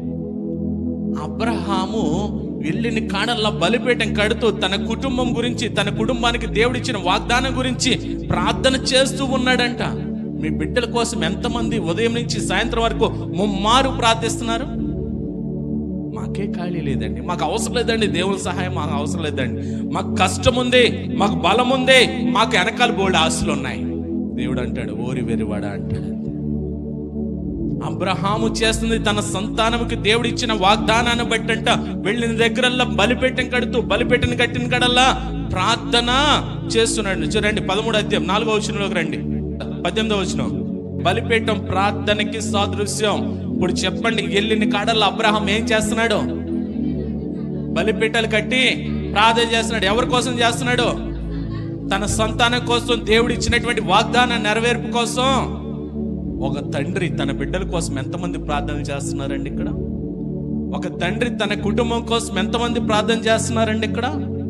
అబ్రహాము వెళ్ళిన కాడల్లా బలిపీఠం కడుతూ తన కుటుంబం గురించి తన కుటుంబానికి దేవుడిచ్చిన వాగ్దానం గురించి ప్రార్థన చేస్తూ ఉన్నాడంట మీ బిడ్డల కోసం ఎంతమంది ఉదయం నుంచి సాయంత్రం వరకు ముమ్మారు ప్రార్థిస్తున్నారు మాకే ఖాళీ లేదండి మాకు అవసరం లేదండి దేవుని సహాయం మాకు అవసరం లేదండి మాకు కష్టం ఉంది మాకు బలం ఉంది మాకు వెనకాల బోల్డ్ ఆశలు ఉన్నాయి దేవుడు అంటాడు ఓరి వెరివాడా అంటాడు అబ్రహాము చేస్తుంది తన సంతానముకి దేవుడు ఇచ్చిన వాగ్దానాన్ని బట్టంట వెళ్ళిన దగ్గరల్లా బలిపీఠం కడుతూ బలిపీఠం కట్టిన కడల్లా ప్రార్థన చేస్తున్నాడు చూడండి పదమూడు అధ్యాయం నాలుగో వచనంలోకి రండి పద్దెనిమిదో వచనం బలిపీఠం ప్రార్థనకి సాదృశ్యం ఇప్పుడు చెప్పండి వెళ్ళిన కాడల్లో అబ్రహాం ఏం చేస్తున్నాడు బలిపీఠాలు కట్టి ప్రార్థన చేస్తున్నాడు ఎవరి కోసం చేస్తున్నాడు తన సంతానం కోసం దేవుడు ఇచ్చినటువంటి వాగ్దాన నెరవేర్పు కోసం ఒక తండ్రి తన బిడ్డల కోసం ఎంతమంది ప్రార్థన చేస్తున్నారండి ఇక్కడ ఒక తండ్రి తన కుటుంబం కోసం ఎంతమంది ప్రార్థన చేస్తున్నారండి ఇక్కడ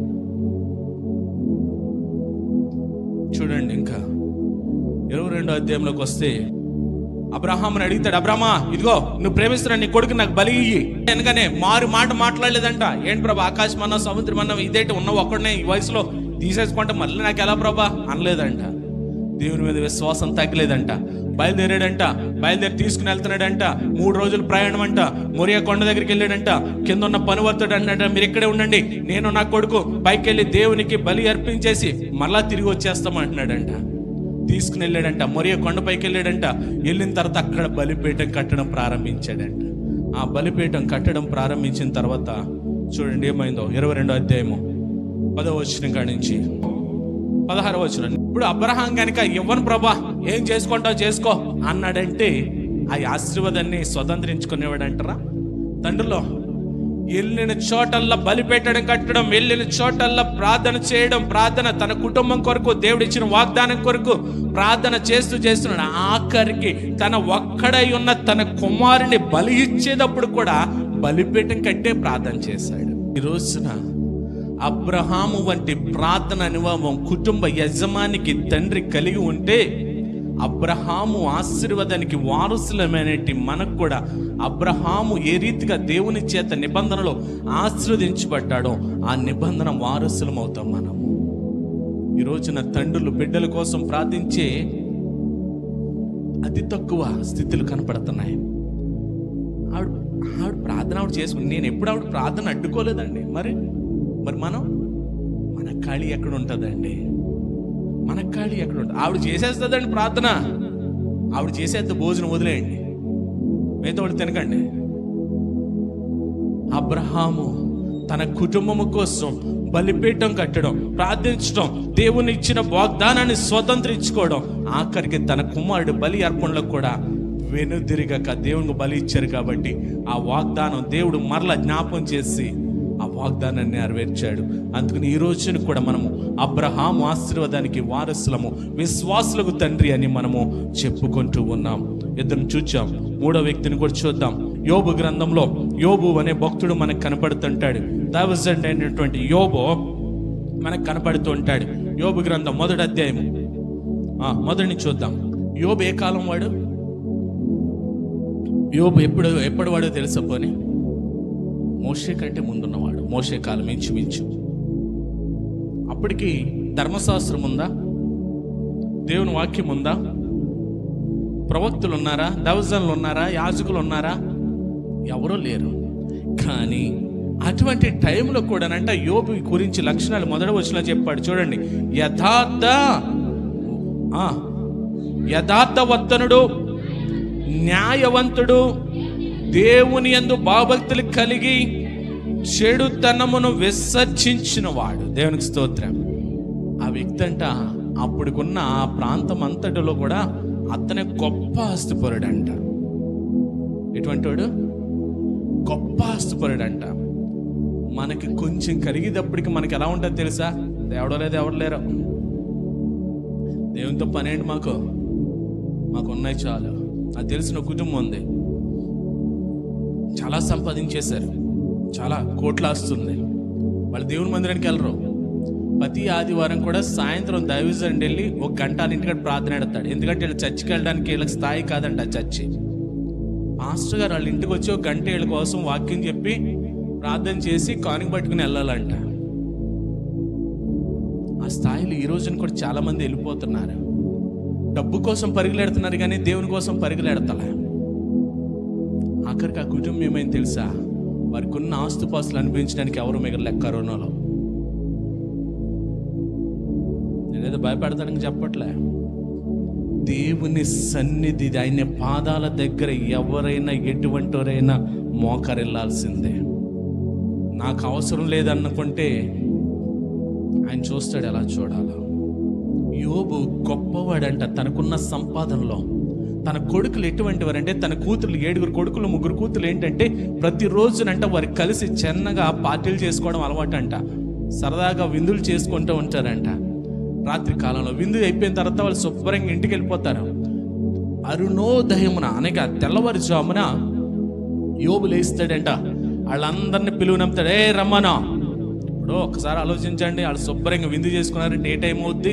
చూడండి ఇంకా ఇరవై రెండో అధ్యాయంలోకి వస్తే అబ్రహాంని అడుగుతాడు అబ్రహ్మా ఇదిగో నువ్వు ప్రేమిస్తున్నా నీ కొడుకు నాకు బలి ఇయ్యి అనగానే మారు మాట మాట్లాడలేదంట ఏంటి ప్రభా ఆకాశం అన్నా సముద్రం అన్నా ఇదేంటి ఉన్న ఒక్కడనే ఈ వయసులో తీసేసుకుంటే మళ్ళీ నాకు ఎలా ప్రభా అనలేదంట దేవుని మీద విశ్వాసం తగ్గలేదంట బయలుదేరాడంట బయలుదేరి తీసుకుని వెళ్తున్నాడంట మూడు రోజులు ప్రయాణం అంట మొరియా కొండ దగ్గరికి వెళ్ళాడంట కింద ఉన్న పనివర్తుడు అంట మీరు ఇక్కడే ఉండండి నేను నా కొడుకు పైకి వెళ్ళి దేవునికి బలి అర్పించేసి మళ్ళా తిరిగి వచ్చేస్తామంటున్నాడంట తీసుకుని వెళ్ళాడంట మొరియా కొండపైకి వెళ్ళాడంట వెళ్ళిన తర్వాత అక్కడ బలిపీఠం కట్టడం ప్రారంభించాడంట ఆ బలిపీఠం కట్టడం ప్రారంభించిన తర్వాత చూడండి ఏమైందో ఇరవై రెండో అధ్యాయము పదో వచ్చిన కాడి నుంచి పదహారు వచ్చిన ఇప్పుడు అబ్రహాం కనుక ఇవ్వను ప్రభా ఏం చేసుకుంటావు చేసుకో అన్నాడంటే ఆ ఆశీర్వాదాన్ని స్వతంత్రించుకునేవాడంటారా తండ్రిలో వెళ్ళిన చోటల్లా బలిపెట్టడం కట్టడం వెళ్ళిన చోటల్లా ప్రార్థన చేయడం ప్రార్థన తన కుటుంబం కొరకు దేవుడు ఇచ్చిన వాగ్దానం కొరకు ప్రార్థన చేస్తూ చేస్తున్నాడు ఆఖరికి తన ఒక్కడై ఉన్న తన కుమారుని బలి ఇచ్చేటప్పుడు కూడా బలిపీఠం కట్టే ప్రార్థన చేశాడు ఈ రోజున అబ్రహాము వంటి ప్రార్థన అనుభవం కుటుంబ యజమానికి తండ్రి కలిగి ఉంటే అబ్రహాము ఆశీర్వాదానికి వారసులమైనటి మనకు కూడా అబ్రహాము ఏ రీతిగా దేవుని చేత నిబంధనలో ఆశీర్వదించబడ్డాడో ఆ నిబంధన వారసులం అవుతాం మనము ఈ రోజున తండ్రులు బిడ్డల కోసం ప్రార్థించే అతి తక్కువ స్థితులు కనపడుతున్నాయి ఆవిడ ఆవిడ ప్రార్థన ఆవిడ చేసుకుని నేను ఎప్పుడు ఆవిడ ప్రార్థన అడ్డుకోలేదండి మరి మరి మనం మన ఖాళీ ఎక్కడ ఉంటుందండి మన ఖాళీ ఎక్కడ ఉంటుంది ఆవిడ చేసేస్తుందండి ప్రార్థన ఆవిడ చేసేస్తే భోజనం వదిలేయండి మిగతా వాడు తినకండి అబ్రహాము తన కుటుంబము కోసం బలిపీఠం కట్టడం ప్రార్థించడం దేవుని ఇచ్చిన వాగ్దానాన్ని స్వతంత్రించుకోవడం ఆఖరికి తన కుమారుడు బలి అర్పణలో కూడా వెనుదిరిగక దేవునికి బలి ఇచ్చారు కాబట్టి ఆ వాగ్దానం దేవుడు మరల జ్ఞాపం చేసి ఆ వాగ్దానాన్ని నెరవేర్చాడు అందుకని ఈ రోజున కూడా మనము అబ్రహాం ఆశీర్వాదానికి వారసులము విశ్వాసులకు తండ్రి అని మనము చెప్పుకుంటూ ఉన్నాం ఇద్దరు చూచాం మూడో వ్యక్తిని కూడా చూద్దాం యోబు గ్రంథంలో యోబు అనే భక్తుడు మనకు కనపడుతుంటాడు దైవజండ్ అయినటువంటి యోబు మనకు కనపడుతూ ఉంటాడు యోబు గ్రంథం మొదటి అధ్యాయము ఆ, మొదటిని చూద్దాం యోబు ఏ కాలం వాడు యోబు ఎప్పుడు ఎప్పుడు వాడో తెలుసా పోనీ మోషే కంటే ముందున్నవాడు మోషే కాలం ఇంచుమించు అప్పటికి ధర్మశాస్త్రం ఉందా దేవుని వాక్యం ఉందా ప్రవక్తులు ఉన్నారా దవజనులు ఉన్నారా యాజకులు ఉన్నారా ఎవరూ లేరు కానీ అటువంటి టైంలో కూడానంట యోబు గురించి లక్షణాలు మొదట వచ్చిన చెప్పాడు చూడండి యథార్థ ఆ, యథార్థవర్తనుడు న్యాయవంతుడు దేవుని యందు భావభక్తులు కలిగి చెడుతనమును విసర్జించిన వాడు దేవునికి స్తోత్రం ఆ వ్యక్తి అంట అప్పుడుకున్న ఆ ప్రాంతం అంతటిలో కూడా అతనే గొప్ప ఆస్తిపరుడంట ఎటువంటి వాడు గొప్ప ఆస్తిపరుడంట మనకి కొంచెం కలిగేటప్పటికి మనకి ఎలా ఉంటుంది తెలుసా దేవుడో లేదు ఎవరు లేరు దేవునితో పని ఏంటి మాకు మాకు ఉన్నాయి చాలు నాకు తెలిసిన కుటుంబం ఉంది చాలా సంపాదించేశారు చాలా కోట్ల వస్తుంది వాళ్ళు దేవుని మందిరానికి వెళ్ళరు ప్రతి ఆదివారం కూడా సాయంత్రం దైవజన్ వెళ్ళి ఒక గంట వాళ్ళ ఇంటికాడ ప్రార్థన పెడతాడు ఎందుకంటే వీళ్ళు చర్చికి వెళ్ళడానికి వీళ్ళకి స్థాయి కాదంట ఆ చర్చి పాస్టర్ గారు వాళ్ళ ఇంటికి వచ్చి ఒక గంట వీళ్ళ కోసం వాక్యం చెప్పి ప్రార్థన చేసి కానుక పట్టుకుని వెళ్ళాలంట ఆ స్థాయిలో ఈ రోజున కూడా చాలా మంది వెళ్ళిపోతున్నారు డబ్బు కోసం పరుగులెడుతున్నారు కానీ దేవుని కోసం పరుగులెడతలే ఆఖరికి ఆ కుటుంబం ఏమైంది తెలుసా వారికి ఉన్న ఆస్తుపాస్తులు అనిపించడానికి ఎవరు మిగలలేక కరోనాలో నేనేదో భయపెడతానని చెప్పట్లే దేవుని సన్నిధి ఆయన పాదాల దగ్గర ఎవరైనా ఎటువంటివరైనా మోకరిల్లాల్సిందే నాకు అవసరం లేదనుకుంటే ఆయన చూస్తాడు ఎలా చూడాలో యోబు గొప్పవాడంట తనకున్న సంపాదనలో తన కొడుకులు ఎటువంటి వారంటే తన కూతురు ఏడుగురు కొడుకులు ముగ్గురు కూతురు ఏంటంటే ప్రతిరోజునంట వారు కలిసి చిన్నగా పార్టీలు చేసుకోవడం అలవాటు అంట సరదాగా విందులు చేసుకుంటూ ఉంటారంట రాత్రి కాలంలో విందు అయిపోయిన తర్వాత వాళ్ళు శుభ్రంగా ఇంటికి వెళ్ళిపోతారు అరుణోదయమున అనగా తెల్లవారుజామున యోబు లేస్తాడంట వాళ్ళందరిని పిలువనంపుతాడు ఏ రమ్మనా ఇప్పుడు ఒకసారి ఆలోచించండి వాళ్ళు శుభ్రంగా విందు చేసుకున్నారంటే ఏ టైం అవుద్ది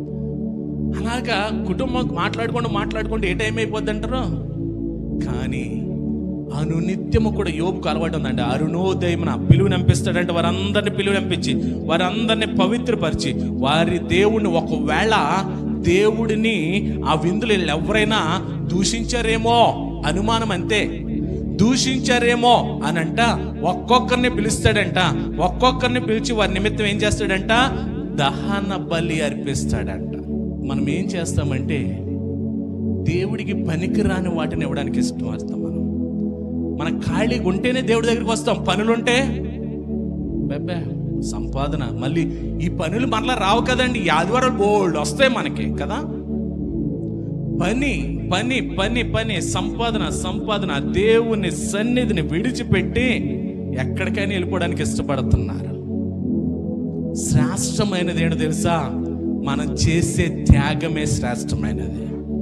అలాగా కుటుంబం మాట్లాడుకుంటూ మాట్లాడుకుంటూ ఏ టైం అయిపోద్ది అంటారు కానీ అనునిత్యము కూడా యోబుకు అలవాటు ఉందండి అరుణోదయమున పిలువు నంపిస్తాడంటే వారందరిని పిలువు నంపించి వారందరిని పవిత్రపరిచి వారి దేవుణ్ణి ఒకవేళ దేవుడిని ఆ విందులు వీళ్ళు ఎవరైనా దూషించారేమో అనుమానం అంతే దూషించారేమో అనంట ఒక్కొక్కరిని పిలుస్తాడంట ఒక్కొక్కరిని పిలిచి వారి నిమిత్తం ఏం చేస్తాడంట దహన బలి అర్పిస్తాడంట మనం ఏం చేస్తామంటే దేవుడికి పనికిరాని వాటిని ఇవ్వడానికి ఇష్టం వస్తాం మనం మన ఖాళీగా ఉంటేనే దేవుడి దగ్గరికి వస్తాం పనులుంటే బెబ్బే సంపాదన మళ్ళీ ఈ పనులు మరలా రావు కదండి ఈ ఆదివారాలు బోల్డ్ వస్తాయి మనకి కదా పని పని పని పని సంపాదన సంపాదన దేవుని సన్నిధిని విడిచిపెట్టి ఎక్కడికైనా వెళ్ళిపోవడానికి ఇష్టపడుతున్నారు శ్రేష్టమైనది ఏంటో తెలుసా మనం చేసే త్యాగమే శ్రేష్టమైనది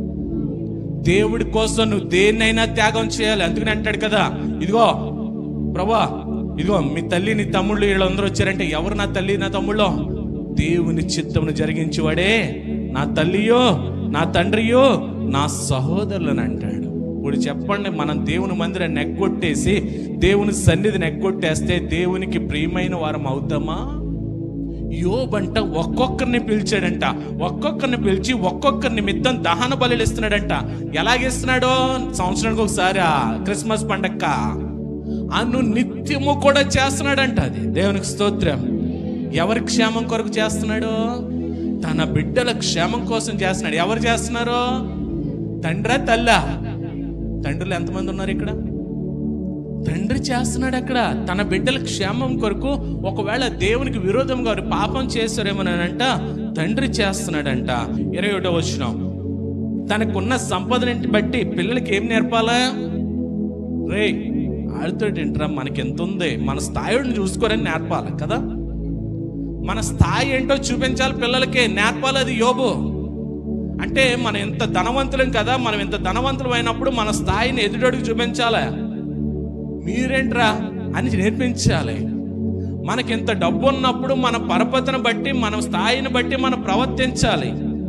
దేవుడి కోసం నువ్వు దేన్నైనా త్యాగం చేయాలి అందుకని అంటాడు కదా ఇదిగో ప్రభా ఇదిగో మీ తల్లి నీ తమ్ముళ్ళు వీళ్ళందరూ వచ్చారంటే ఎవరు నా తల్లి నా తమ్ముళ్ళు దేవుని చిత్తమును జరిగించేవాడే నా తల్లియో నా తండ్రియో నా సహోదరులను అంటాడు ఇప్పుడు చెప్పండి మనం దేవుని మందిరాన్ని నెగ్గొట్టేసి దేవుని సన్నిధిని నెగ్గొట్టేస్తే దేవునికి ప్రియమైన వారం అవుతామా యోబంట ఒక్కొక్కరిని పిలిచాడంట ఒక్కొక్కరిని పిలిచి ఒక్కొక్కరి నిమిత్తం దహన బలులు ఇస్తున్నాడంట ఎలాగిస్తున్నాడు సంవత్సరానికి ఒకసారి క్రిస్మస్ పండక్క అను నిత్యము కూడా చేస్తున్నాడంట అది దేవునికి స్తోత్రం ఎవరి క్షేమం కొరకు చేస్తున్నాడు తన బిడ్డల క్షేమం కోసం చేస్తున్నాడు ఎవరు చేస్తున్నారు తండ్రా తల్లా తండ్రులు ఎంతమంది ఉన్నారు ఇక్కడ తండ్రి చేస్తున్నాడు అక్కడ తన బిడ్డల క్షేమం కొరకు ఒకవేళ దేవునికి విరోధంగా వారు పాపం చేశారేమోనంట తండ్రి చేస్తున్నాడంట ఇరవై ఒకటో వచ్చిన తనకున్న సంపదని బట్టి పిల్లలకి ఏం నేర్పాలా రే ఆడితో ఏంట్రా మనకి ఎంత ఉంది మన స్థాయిని చూసుకోరని నేర్పాలి కదా మన స్థాయి ఏంటో చూపించాలి పిల్లలకి నేర్పాలి అది యోబు అంటే మనం ఎంత ధనవంతులం కదా మనం ఎంత ధనవంతులం అయినప్పుడు మన స్థాయిని ఎదుటోడికి చూపించాలి మీరేంట్రా అని నేర్పించాలి మనకి ఎంత డబ్బు ఉన్నప్పుడు మన పరపతిని బట్టి మన స్థాయిని బట్టి మనం ప్రవర్తించాలి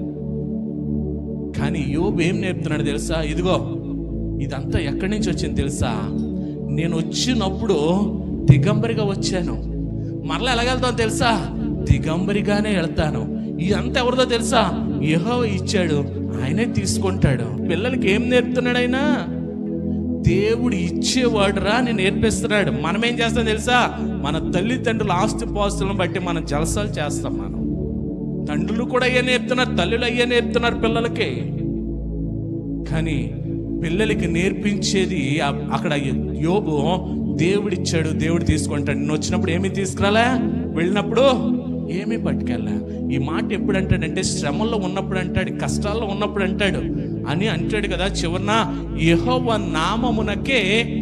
కానీ యోబు ఏం నేర్పుతున్నాడు తెలుసా ఇదిగో ఇదంతా ఎక్కడి నుంచి వచ్చింది తెలుసా నేను వచ్చినప్పుడు దిగంబరిగా వచ్చాను మరలా ఎలాగెళ్తాను తెలుసా దిగంబరిగానే వెళ్తాను ఇదంతా ఎవరిదో తెలుసా యహో ఇచ్చాడు ఆయనే తీసుకుంటాడు పిల్లలకి ఏం నేర్పుతున్నాడు ఆయన దేవుడు ఇచ్చేవాడురా అని నేర్పిస్తున్నాడు మనం ఏం చేస్తాం తెలుసా మన తల్లిదండ్రుల ఆస్తి పాస్తులను బట్టి మనం జలసాలు చేస్తాం మనం తండ్రులు కూడా అయ్యే నేర్పుతున్నారు తల్లులు అయ్యే నేర్పుతున్నారు పిల్లలకి కానీ పిల్లలకి నేర్పించేది ఆ- అక్కడ యోబు దేవుడిచ్చాడు దేవుడు తీసుకుంటాడు నేను వచ్చినప్పుడు ఏమి తీసుకురాలే వెళ్ళినప్పుడు ఏమీ పట్టుకెళ్ళా ఈ మాట ఎప్పుడు అంటాడంటే శ్రమల్లో ఉన్నప్పుడు అంటాడు కష్టాల్లో ఉన్నప్పుడు అంటాడు అని అంటాడు కదా చివరన యెహోవా నామమునకే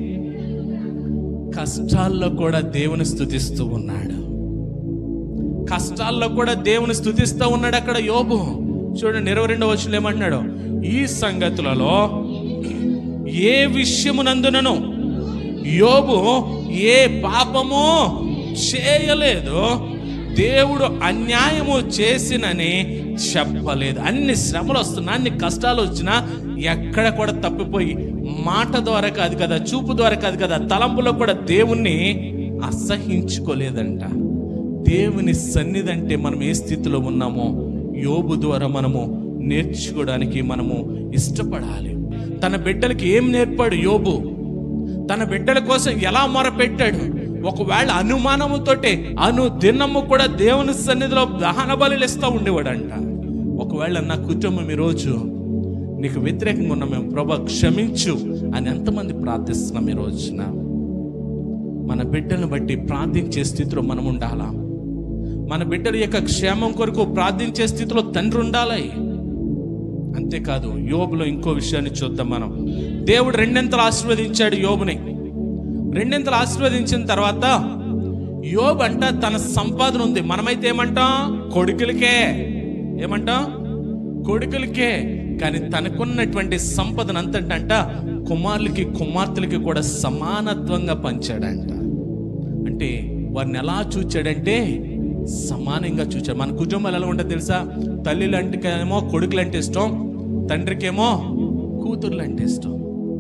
కష్టాల్లో కూడా దేవుని స్థుతిస్తూ ఉన్నాడు కష్టాల్లో కూడా దేవుని స్థుతిస్తూ ఉన్నాడు అక్కడ యోబు చూడండి ఇరవై రెండవ వచ్చిన ఏమంటున్నాడు ఈ సంగతులలో ఏ విషయమునందునను యోబు ఏ పాపము చేయలేదు దేవుడు అన్యాయము చేసినని చెప్పలేదు అన్ని శ్రమలు వస్తున్నా అన్ని కష్టాలు వచ్చినా ఎక్కడ కూడా తప్పిపోయి మాట ద్వారా కాదు కదా చూపు ద్వారా కాదు కదా తలంపులో కూడా దేవుణ్ణి అసహించుకోలేదంట దేవుని సన్నిధి అంటే మనం ఏ స్థితిలో ఉన్నామో యోబు ద్వారా మనము నేర్చుకోవడానికి మనము ఇష్టపడాలి తన బిడ్డలకి ఏం నేర్పాడు యోబు తన బిడ్డల కోసం ఎలా మొరపెట్టాడు ఒకవేళ అనుమానముతోటే అను దినము కూడా దేవుని సన్నిధిలో దహన బలులు ఇస్తూ ఉండేవాడంట ఒకవేళ నా కుటుంబం ఈరోజు నీకు వ్యతిరేకంగా ఉన్న మేము ప్రభా క్షమించు అని ఎంతమంది ప్రార్థిస్తున్నాం ఈ రోజున మన బిడ్డలను బట్టి ప్రార్థించే స్థితిలో మనం ఉండాలా మన బిడ్డల యొక్క క్షేమం కొరకు ప్రార్థించే స్థితిలో తండ్రి ఉండాలి అంతేకాదు యోబులో ఇంకో విషయాన్ని చూద్దాం మనం దేవుడు రెండింతలు ఆశీర్వదించాడు యోబుని రెండింతలు ఆశీర్వదించిన తర్వాత యోబు అంట తన సంపాదన ఉంది మనమైతే ఏమంటాం కొడుకులకే ఏమంటాం కొడుకులకే కానీ తనకున్నటువంటి సంపదన అంతటంట కుమారులకి కుమార్తెలకి కూడా సమానత్వంగా పంచాడంట అంటే వారిని ఎలా చూచాడంటే సమానంగా చూచాడు మన కుటుంబాలు ఎలా ఉంటుంది తెలుసా తల్లిలు అంటేమో కొడుకులు అంటే ఇష్టం తండ్రికేమో కూతుర్లు అంటే ఇష్టం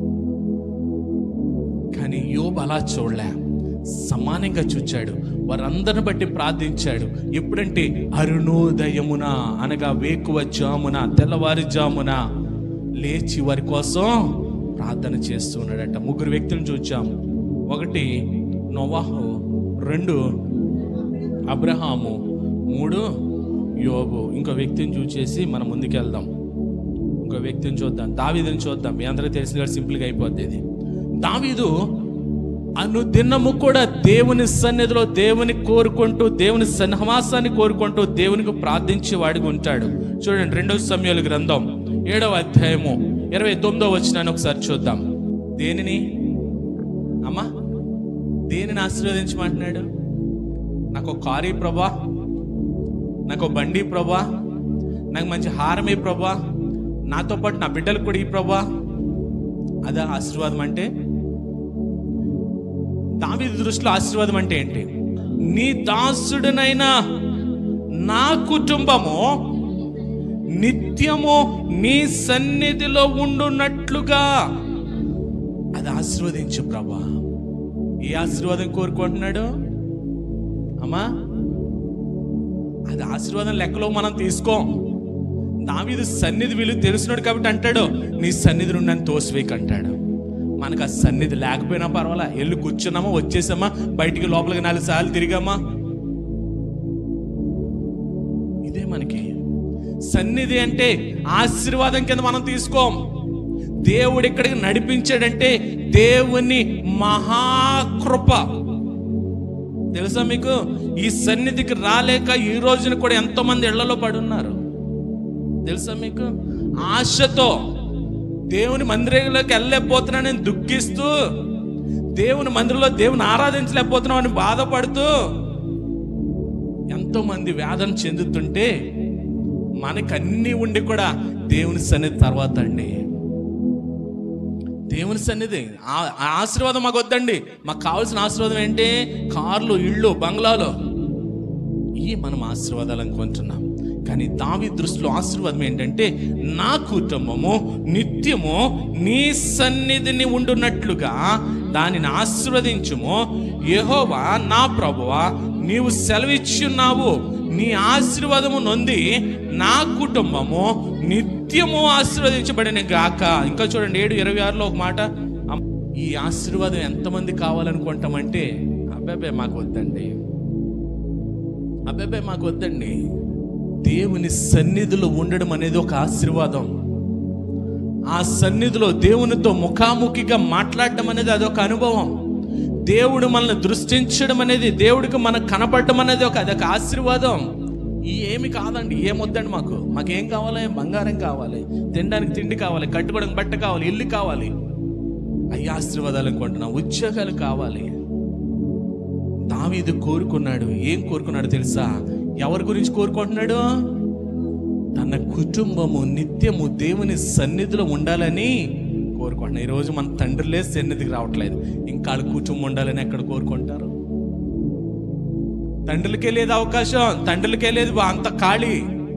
కానీ యోబు అలా చూడలే సమానంగా చూచాడు వారందరిని బట్టి ప్రార్థించాడు ఎప్పుడంటే అరుణోదయమున అనగా వేకువ జామున తెల్లవారు జామున లేచి వారి కోసం ప్రార్థన చేస్తున్నాడట ముగ్గురు వ్యక్తులను చూచాం ఒకటి నోవాహు రెండు అబ్రహాము మూడు యోబు ఇంకో వ్యక్తిని చూసేసి మనం ముందుకెళ్దాం ఇంకో వ్యక్తిని చూద్దాం దావీదుని చూద్దాం మీ అందరికీ తెలిసిన కూడా సింపుల్గా అయిపోద్ది ఇది దావీదు అనుదినము కూడా దేవుని సన్నిధిలో దేవుని కోరుకుంటూ దేవుని సన్హవాసాన్ని కోరుకుంటూ దేవునికి ప్రార్థించి వాడికి ఉంటాడు చూడండి రెండవ సమయాల గ్రంథం ఏడవ అధ్యాయము ఇరవై తొమ్మిదో వచ్చినాన్ని ఒకసారి చూద్దాం దేనిని అమ్మా దేనిని ఆశీర్వదించమంటున్నాడు నాకు ఒక కారీ ప్రభా నాకు ఒక బండి ప్రభా నాకు మంచి హారమే ప్రభా నాతో పాటు నా బిడ్డలకు కూడా ఈ ప్రభా అదా ఆశీర్వాదం అంటే దావీదు దృష్టిలో ఆశీర్వాదం అంటే ఏంటి నీ దాసుడినైనా నా కుటుంబము నిత్యము నీ సన్నిధిలో ఉండున్నట్లుగా అది ఆశీర్వదించు ప్రభా ఏ ఆశీర్వాదం కోరుకుంటున్నాడు అమ్మా అది ఆశీర్వాదం లెక్కలో మనం తీసుకోం దావీదు సన్నిధి విలువ తెలిసినాడు కాబట్టి అంటాడు నీ సన్నిధి నుండి నన్ను తోసివేయకు అంటాడు మనకు ఆ సన్నిధి లేకపోయినా పర్వాలా వెళ్ళి కూర్చున్నామా వచ్చేసామా బయటికి లోపలికి నాలుగు సార్లు తిరిగామా ఇదే మనకి సన్నిధి అంటే ఆశీర్వాదం కింద మనం తీసుకోం దేవుడు ఇక్కడికి నడిపించాడంటే దేవుని మహాకృప తెలుసా మీకు ఈ సన్నిధికి రాలేక ఈ రోజున కూడా ఎంతో మంది ఇళ్లలో పడున్నారు తెలుసా మీకు ఆశతో దేవుని మందిరంలోకి వెళ్ళలేకపోతున్నానని దుఃఖిస్తూ దేవుని మందిరంలో దేవుని ఆరాధించలేకపోతున్నామని బాధపడుతూ ఎంతో మంది వేదన చెందుతుంటే మనకు అన్ని ఉండి కూడా దేవుని సన్నిధి తర్వాత అండి దేవుని సన్నిధి ఆ- ఆ ఆశీర్వాదం మాకు వద్దండి మాకు కావాల్సిన ఆశీర్వాదం ఏంటి కార్లు ఇళ్ళు బంగ్లాలు ఇవి మనం ఆశీర్వాదాలు అనుకుంటున్నాం కానీ దావి దృష్టిలో ఆశీర్వాదం ఏంటంటే నా కుటుంబము నిత్యము నీ సన్నిధిని ఉండునట్లుగా దానిని ఆశీర్వదించుము యెహోవా నా ప్రభువా నీవు సెలవిచ్చున్నావు నీ ఆశీర్వాదము నొంది నా కుటుంబము నిత్యము ఆశీర్వదించబడిన గాక ఇంకా చూడండి ఏడు ఇరవై ఆరులో ఒక మాట అమ్- ఈ ఆశీర్వాదం ఎంతమంది కావాలనుకుంటామంటే అబ్బాబే మాకు వద్దండి అబ్బాబే మాకు వద్దండి దేవుని సన్నిధిలో ఉండడం అనేది ఒక ఆశీర్వాదం ఆ సన్నిధిలో దేవునితో ముఖాముఖిగా మాట్లాడడం అనేది అదొక అనుభవం దేవుడు మనల్ని దృష్టించడం అనేది దేవుడికి మనకు కనపడడం అనేది ఒక అదొక ఆశీర్వాదం ఈ ఏమి కాదండి ఏమొద్దండి మాకు మాకేం కావాలి బంగారం కావాలి తినడానికి తిండి కావాలి కట్టుకోవడానికి బట్ట కావాలి ఇల్లు కావాలి అయ్యి ఆశీర్వాదాలు అనుకుంటున్నాం ఉద్యోగాలు కావాలి దావీదు కోరుకున్నాడు ఏం కోరుకున్నాడు తెలుసా ఎవరి గురించి కోరుకుంటున్నాడు తన కుటుంబము నిత్యము దేవుని సన్నిధిలో ఉండాలని కోరుకుంటున్నాడు ఈరోజు మన తండ్రులే సన్నిధికి రావట్లేదు ఇంకా వాళ్ళ కుటుంబం ఉండాలని ఎక్కడ కోరుకుంటారు తండ్రులకే లేదు అవకాశం తండ్రులకే లేదు అంత ఖాళీ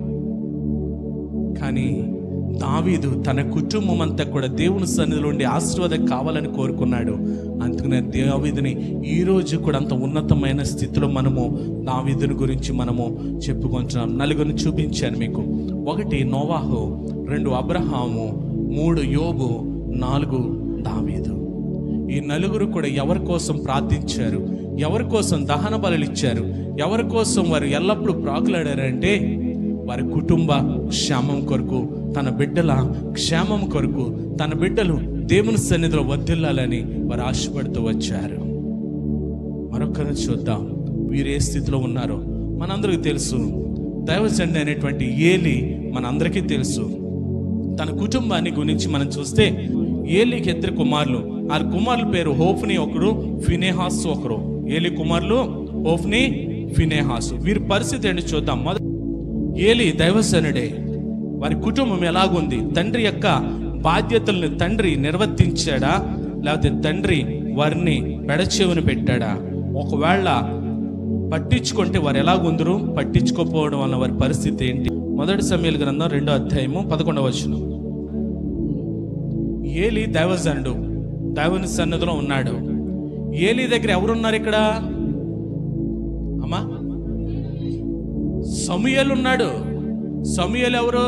కానీ దావీదు తన కుటుంబం అంతా కూడా దేవుని సన్నిధిలో ఉండి ఆశీర్వాదం కావాలని కోరుకున్నాడు అందుకనే దావీదుని ఈ రోజు కూడా అంత ఉన్నతమైన స్థితిలో మనము దావీదుని గురించి మనము చెప్పుకుంటున్నాం నలుగురిని చూపించాను మీకు ఒకటి నోవాహు రెండు అబ్రహాము మూడు యోబు నాలుగు దావీదు ఈ నలుగురు కూడా ఎవరి కోసం ప్రార్థించారు ఎవరి కోసం దహన బలులు ఇచ్చారు ఎవరి కోసం వారు ఎల్లప్పుడూ ప్రాకులాడారంటే వారి కుటుంబ క్షేమం కొరకు తన బిడ్డల క్షేమం కొరకు తన బిడ్డలు దేవుని సన్నిధిలో వర్ధిల్లాలని వారు ఆశపడుతూ వచ్చారు మరొకరిని చూద్దాం వీరు ఏ స్థితిలో ఉన్నారో మనందరికీ తెలుసు దైవచండి అనేటువంటి ఏలి మనందరికీ తెలుసు తన కుటుంబాన్ని గురించి మనం చూస్తే ఏలికి ఇద్దరు కుమారులు ఆ కుమారుల పేరు హోఫ్ని ఒకరు ఫినేహాస్ ఒకరు ఏలి కుమారులు హోఫ్ని ఫినేహాస్ వీరి పరిస్థితి ఏంటి చూద్దాం మొదట ఏలి దైవసనుడే వారి కుటుంబం ఎలాగుంది తండ్రి యొక్క బాధ్యతలను తండ్రి నిర్వర్తించాడా లేకపోతే తండ్రి వారిని పెడచెవుని పెట్టాడా ఒకవేళ పట్టించుకుంటే వారు ఎలాగుందరు పట్టించుకోకపోవడం వల్ల వారి పరిస్థితి ఏంటి మొదటి సమయాల గ్రంథం రెండో అధ్యాయము పదకొండవ వచనం ఏలి దైవజనుడు దైవని సన్నిధిలో ఉన్నాడు ఏలి దగ్గర ఎవరున్నారు ఇక్కడ అమ్మా సమూయేలు ఉన్నాడు సమూయేలు ఎవరు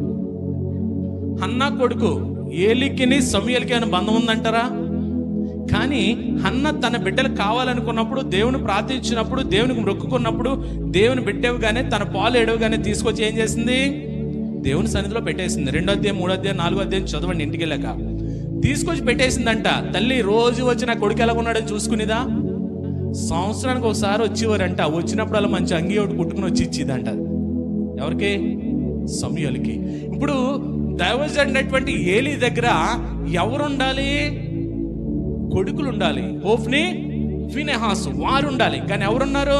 హన్నా కొడుకు ఏలికిని సమూయేలకి అని బంధం ఉందంటారా కానీ హన్న తన బిడ్డలు కావాలనుకున్నప్పుడు దేవుని ప్రార్థించినప్పుడు దేవునికి మొక్కుకున్నప్పుడు దేవుని బిడ్డవుగానే తన పాలు ఎడవగానే తీసుకొచ్చి ఏం చేసింది దేవుని సన్నిధిలో పెట్టేసింది రెండో అధ్యాయం మూడో అధ్యాయం నాలుగో అధ్యాయం చదవండి ఇంటికి వెళ్ళాక తీసుకొచ్చి పెట్టేసిందంట తల్లి రోజు వచ్చి నా కొడుకు ఎలా ఉన్నాడని చూసుకునేదా సంవత్సరానికి ఒకసారి వచ్చేవారంట వచ్చినప్పుడు అలా మంచి అంగి ఒకటి కుట్టుకుని వచ్చి ఇచ్చేదంట ఎవరికి సమయాలకి ఇప్పుడు దైవజనటువంటి ఏలి దగ్గర ఎవరు ఉండాలి కొడుకులు ఉండాలి హోఫ్ని ఫినెహాస్ వారు ఉండాలి కానీ ఎవరున్నారు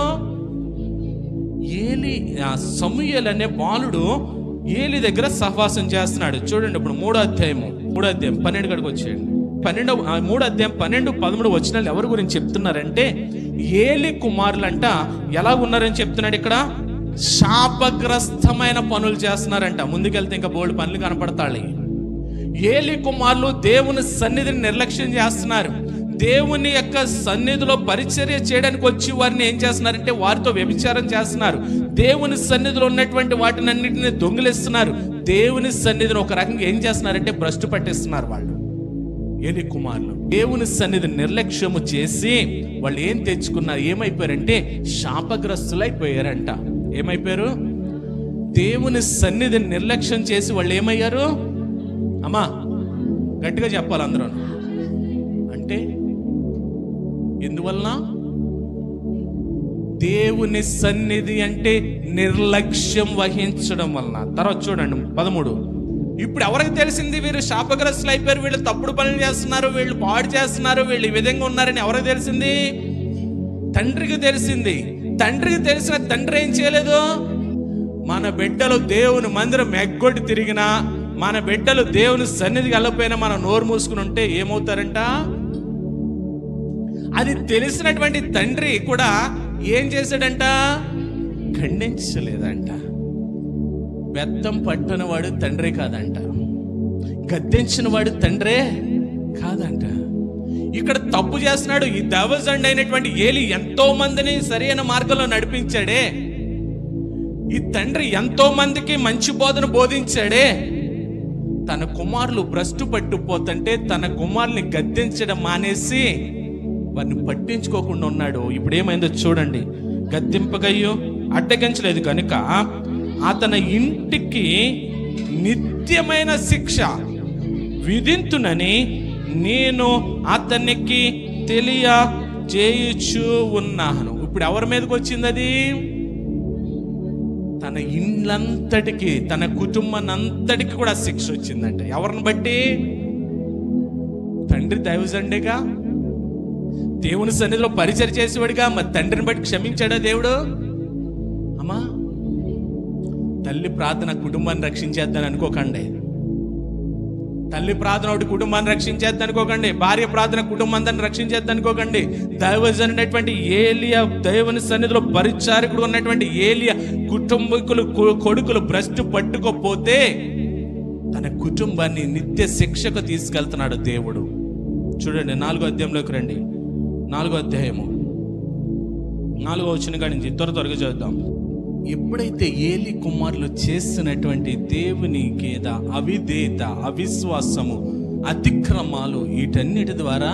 ఏలి ఆ సమూయేల్ అనే బాలుడు ఏలి దగ్గర సహవాసం చేస్తున్నాడు చూడండి ఇప్పుడు మూడో అధ్యాయము మూడో అధ్యాయం పన్నెండు గడికి వచ్చేయండి పన్నెండు ఆ మూడో అధ్యాయం పన్నెండు పదమూడు వచ్చిన ఎవరి గురించి చెప్తున్నారంటే ఏలి కుమారులంట ఎలా ఉన్నారని చెప్తున్నాడు ఇక్కడ శాపగ్రస్తమైన పనులు చేస్తున్నారంట ముందుకెళ్తే ఇంకా బోల్డ్ పనులు కనపడతాయి ఏలి కుమారులు దేవుని సన్నిధిని నిర్లక్ష్యం చేస్తున్నారు దేవుని యొక్క సన్నిధిలో పరిచర్య చేయడానికి వచ్చి వారిని ఏం చేస్తున్నారంటే వారితో వ్యభిచారం చేస్తున్నారు దేవుని సన్నిధిలో ఉన్నటువంటి వాటిని అన్నింటిని దొంగిలిస్తున్నారు దేవుని సన్నిధిని ఒక రకంగా ఏం చేస్తున్నారంటే భ్రష్టు పట్టిస్తున్నారు వాళ్ళు ఏలి కుమారులు దేవుని సన్నిధి నిర్లక్ష్యము చేసి వాళ్ళు ఏం తెచ్చుకున్నారు ఏమైపోయారంటే శాపగ్రస్తులైపోయారంట ఏమైపోయారు దేవుని సన్నిధిని నిర్లక్ష్యం చేసి వాళ్ళు ఏమయ్యారు అమ్మా గట్టిగా చెప్పాలి అందరూ అంటే ఎందువలన దేవుని సన్నిధి అంటే నిర్లక్ష్యం వహించడం వలన తర్వాత చూడండి పదమూడు ఇప్పుడు ఎవరికి తెలిసింది వీరు శాపగ్రస్తులు అయిపోయారు వీళ్ళు తప్పుడు పనులు చేస్తున్నారు వీళ్ళు పాడు చేస్తున్నారు వీళ్ళు ఈ విధంగా ఉన్నారని ఎవరికి తెలిసింది తండ్రికి తెలిసింది తండ్రికి తెలిసిన తండ్రి ఏం చేయలేదు మన బిడ్డలు దేవుని మందిరం ఎగ్గొట్టి తిరిగినా మన బిడ్డలు దేవుని సన్నిధికి వెళ్ళకపోయినా మనం నోరు మూసుకుని ఉంటే ఏమవుతారంట అది తెలిసినటువంటి తండ్రి కూడా ఏం చేశాడంట ఖండించలేదంట బెత్తం పట్టన వాడు తండ్రి కాదంట గద్దించిన వాడు తండ్రే కాదంట ఇక్కడ తప్పు చేస్తున్నాడు ఈ దవజండ్ అయినటువంటి ఏలి ఎంతో మందిని సరైన మార్గంలో నడిపించాడే ఈ తండ్రి ఎంతో మందికి మంచి బోధన బోధించాడే తన కుమారులు భ్రష్టు పట్టుపోతుంటే తన కుమారుల్ని గద్దించడం మానేసి వారిని పట్టించుకోకుండా ఉన్నాడు ఇప్పుడు ఏమైందో చూడండి గద్దింపగయ్యో అడ్డగించలేదు కనుక అతని ఇంటికి నిత్యమైన శిక్ష విధింతునని నేను అతనికి తెలియ చేయుచు ఉన్నాను ఇప్పుడు ఎవరి మీదకి వచ్చింది అది తన ఇండ్లంతటికి తన కుటుంబానంతటికి కూడా శిక్ష వచ్చిందంట ఎవరిని బట్టి తండ్రి దైవజండేగా దేవుని సన్నిధిలో పరిచయం చేసేవాడిగా మరి తండ్రిని బట్టి క్షమించాడా దేవుడు అమ్మా తల్లి ప్రార్థన కుటుంబాన్ని రక్షించేద్దని అనుకోకండి తల్లి ప్రార్థన ఒకటి కుటుంబాన్ని రక్షించేద్ది అనుకోకండి భార్య ప్రార్థన కుటుంబాన్ని రక్షించేద్ది అనుకోకండి దైవజనటువంటి ఏలియా దైవని సన్నిధిలో పరిచారకుడు ఉన్నటువంటి ఏలియా కుటుంబకులు కొ- కొడుకులు భ్రష్టు పట్టుకోపోతే తన కుటుంబాన్ని నిత్య శిక్షకు తీసుకెళ్తున్నాడు దేవుడు చూడండి నాలుగో అధ్యాయంలోకి రండి నాలుగో అధ్యాయము నాలుగో వచ్చిన కాడి నుంచి త్వర త్వరగా చదువుదాం ఎప్పుడైతే ఏలి కుమారులు చేస్తున్నటువంటి దేవుని గేద అవిధేత అవిశ్వాసము అతిక్రమాలు వీటన్నిటి ద్వారా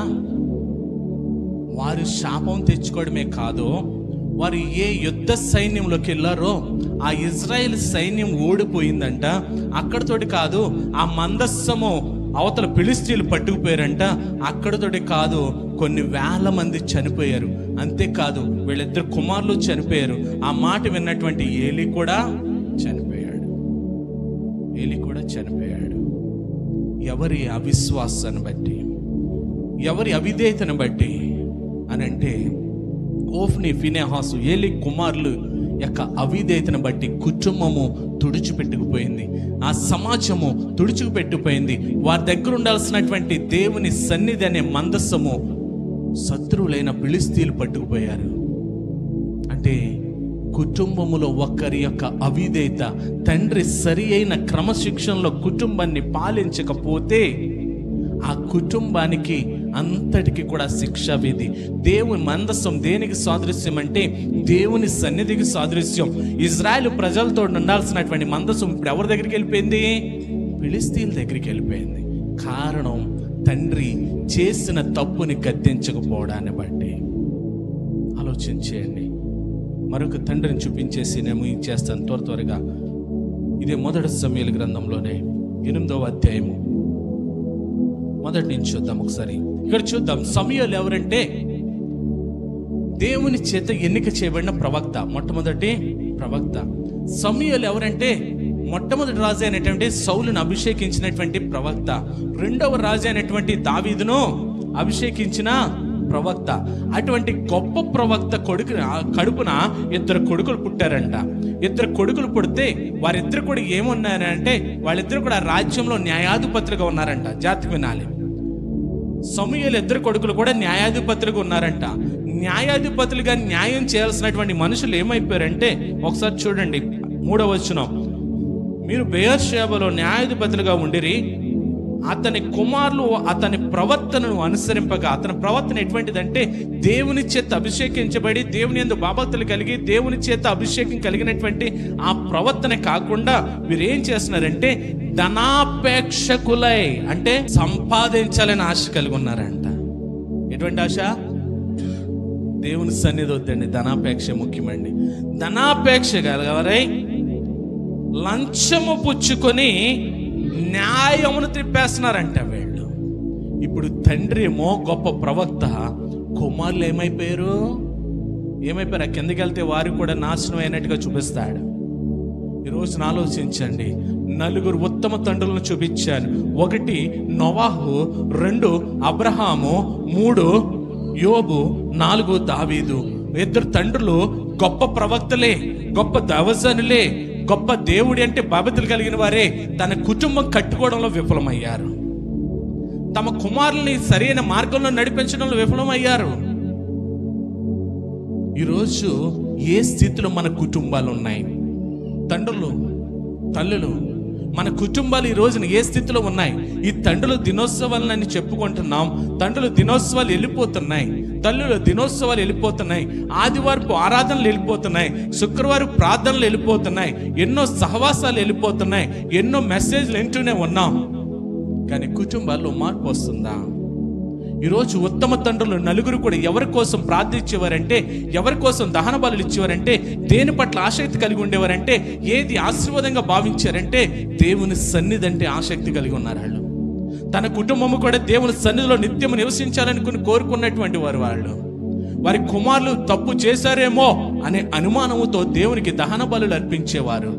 వారు శాపం తెచ్చుకోవడమే కాదు వారు ఏ యుద్ధ సైన్యంలోకి వెళ్ళారో ఆ ఇజ్రాయెల్ సైన్యం ఓడిపోయిందంట అక్కడతోటి కాదు ఆ మందస్సము అవతల పిలిస్తీన్లు పట్టుకుపోయారంట అక్కడతోటి కాదు కొన్ని వేల మంది చనిపోయారు అంతేకాదు వీళ్ళిద్దరు కుమారులు చనిపోయారు ఆ మాట విన్నటువంటి ఏలి కూడా చనిపోయాడు ఏలి కూడా చనిపోయాడు ఎవరి అవిశ్వాసాన్ని బట్టి ఎవరి అవిధేయతను బట్టి అని అంటే ఓఫ్ని ఫినేహాసు ఏలి కుమారులు యొక్క అవిధేయతను బట్టి కుటుంబము తుడిచిపెట్టుకుపోయింది ఆ సమాజము తుడిచిపెట్టుకుపోయింది వారి దగ్గర ఉండాల్సినటువంటి దేవుని సన్నిధి అనే మందస్సము శత్రువులైన పిలిస్తీలు పట్టుకుపోయారు అంటే కుటుంబములో ఒక్కరి యొక్క అవిధేయత తండ్రి సరి అయిన క్రమశిక్షణలో కుటుంబాన్ని పాలించకపోతే ఆ కుటుంబానికి అంతటికి కూడా శిక్ష విధి దేవుని మందస్సం దేనికి సాదృశ్యం అంటే దేవుని సన్నిధికి సాదృశ్యం ఇజ్రాయెల్ ప్రజలతో ఉండాల్సినటువంటి మందస్సం ఇప్పుడు ఎవరి దగ్గరికి వెళ్ళిపోయింది ఫిలిస్తీన్ దగ్గరికి వెళ్ళిపోయింది కారణం తండ్రి చేసిన తప్పుని గద్దించకపోవడాన్ని బట్టి ఆలోచించేయండి మరొక తండ్రిని చూపించేసి నేను ఇచ్చేస్తాను త్వర త్వరగా ఇదే మొదటి సమయాల గ్రంథంలోనే ఎనిమిదవ అధ్యాయము మొదటి నుంచి చూద్దాం ఒకసారి ఇక్కడ చూద్దాం సమయాలు ఎవరంటే దేవుని చేత ఎన్నిక చేయబడిన ప్రవక్త మొట్టమొదటి ప్రవక్త సమయాలు ఎవరంటే మొట్టమొదటి రాజు అయినటువంటి సౌలును అభిషేకించినటువంటి ప్రవక్త రెండవ రాజు అయినటువంటి దావీదును అభిషేకించిన ప్రవక్త అటువంటి గొప్ప ప్రవక్త కొడుకు కడుపున ఇద్దరు కొడుకులు పుట్టారంట ఇద్దరు కొడుకులు పుడితే వారిద్దరు కూడా ఏమున్నారంటే వాళ్ళిద్దరు కూడా రాజ్యంలో న్యాయాధిపతులుగా ఉన్నారంట జాతికి వినాలి సమూహలు ఇద్దరు కొడుకులు కూడా న్యాయాధిపతులుగా ఉన్నారంట న్యాయాధిపతులుగా న్యాయం చేయాల్సినటువంటి మనుషులు ఏమైపోయారంటే ఒకసారి చూడండి మూడవ వచనం మీరు బేయర్షేబలో న్యాయాధిపతులుగా ఉండిరి అతని కుమారులు అతని ప్రవర్తనను అనుసరింపగా అతని ప్రవర్తన ఎటువంటిదంటే దేవుని చేత అభిషేకించబడి దేవుని ఎందు బాబతులు కలిగి దేవుని చేత అభిషేకం కలిగినటువంటి ఆ ప్రవర్తన కాకుండా వీరు ఏం చేస్తున్నారంటే ధనాపేక్షకులై అంటే సంపాదించాలని ఆశ కలిగి ఉన్నారంట ఎటువంటి ఆశ దేవుని సన్నిధి వద్దండి ధనాపేక్ష ముఖ్యమండి ధనాపేక్ష కలగవరై లంచము పుచ్చుకొని న్యాయమును త్రిప్పేస్తున్నారంట వీళ్ళు ఇప్పుడు తండ్రి ఏమో గొప్ప ప్రవక్త కుమారులు ఏమైపోయారు ఏమైపోయారు ఆ కిందకి వెళ్తే వారు కూడా నాశనం అయినట్టుగా చూపిస్తాడు ఈ రోజున ఆలోచించండి నలుగురు ఉత్తమ తండ్రులను చూపించాను ఒకటి నొవాహు రెండు అబ్రహాము మూడు యోబు నాలుగు దావీదు ఇద్దరు తండ్రులు గొప్ప ప్రవక్తలే గొప్ప దవజనులే గొప్ప దేవుడి అంటే బాధ్యతలు కలిగిన వారే తన కుటుంబం కట్టుకోవడంలో విఫలమయ్యారు తమ కుమారుల్ని సరైన మార్గంలో నడిపించడంలో విఫలమయ్యారు ఈరోజు ఏ స్థితిలో మన కుటుంబాలు ఉన్నాయి తండ్రులు తల్లులు మన కుటుంబాలు ఈ రోజున ఏ స్థితిలో ఉన్నాయి ఈ తండ్రుల దినోత్సవాలని చెప్పుకుంటున్నాం తండ్రుల దినోత్సవాలు వెళ్ళిపోతున్నాయి తల్లుల దినోత్సవాలు వెళ్ళిపోతున్నాయి ఆదివారపు ఆరాధనలు వెళ్ళిపోతున్నాయి శుక్రవారం ప్రార్థనలు వెళ్ళిపోతున్నాయి ఎన్నో సహవాసాలు వెళ్ళిపోతున్నాయి ఎన్నో మెసేజ్లు వింటూనే ఉన్నాం కానీ కుటుంబాల్లో మార్పు వస్తుందా ఈరోజు ఉత్తమ తండ్రులు నలుగురు కూడా ఎవరి కోసం ప్రార్థించేవారంటే ఎవరి కోసం దహన బలులు ఇచ్చేవారంటే దేని పట్ల ఆసక్తి కలిగి ఉండేవారంటే ఏది ఆశీర్వాదంగా భావించారంటే దేవుని సన్నిధి అంటే ఆసక్తి కలిగి ఉన్నారు వాళ్ళు తన కుటుంబము కూడా దేవుని సన్నిధిలో నిత్యం నివసించాలనుకుని కోరుకున్నటువంటి వారు వాళ్ళు వారి కుమారులు తప్పు చేశారేమో అనే అనుమానముతో దేవునికి దహన బలులు అర్పించేవారు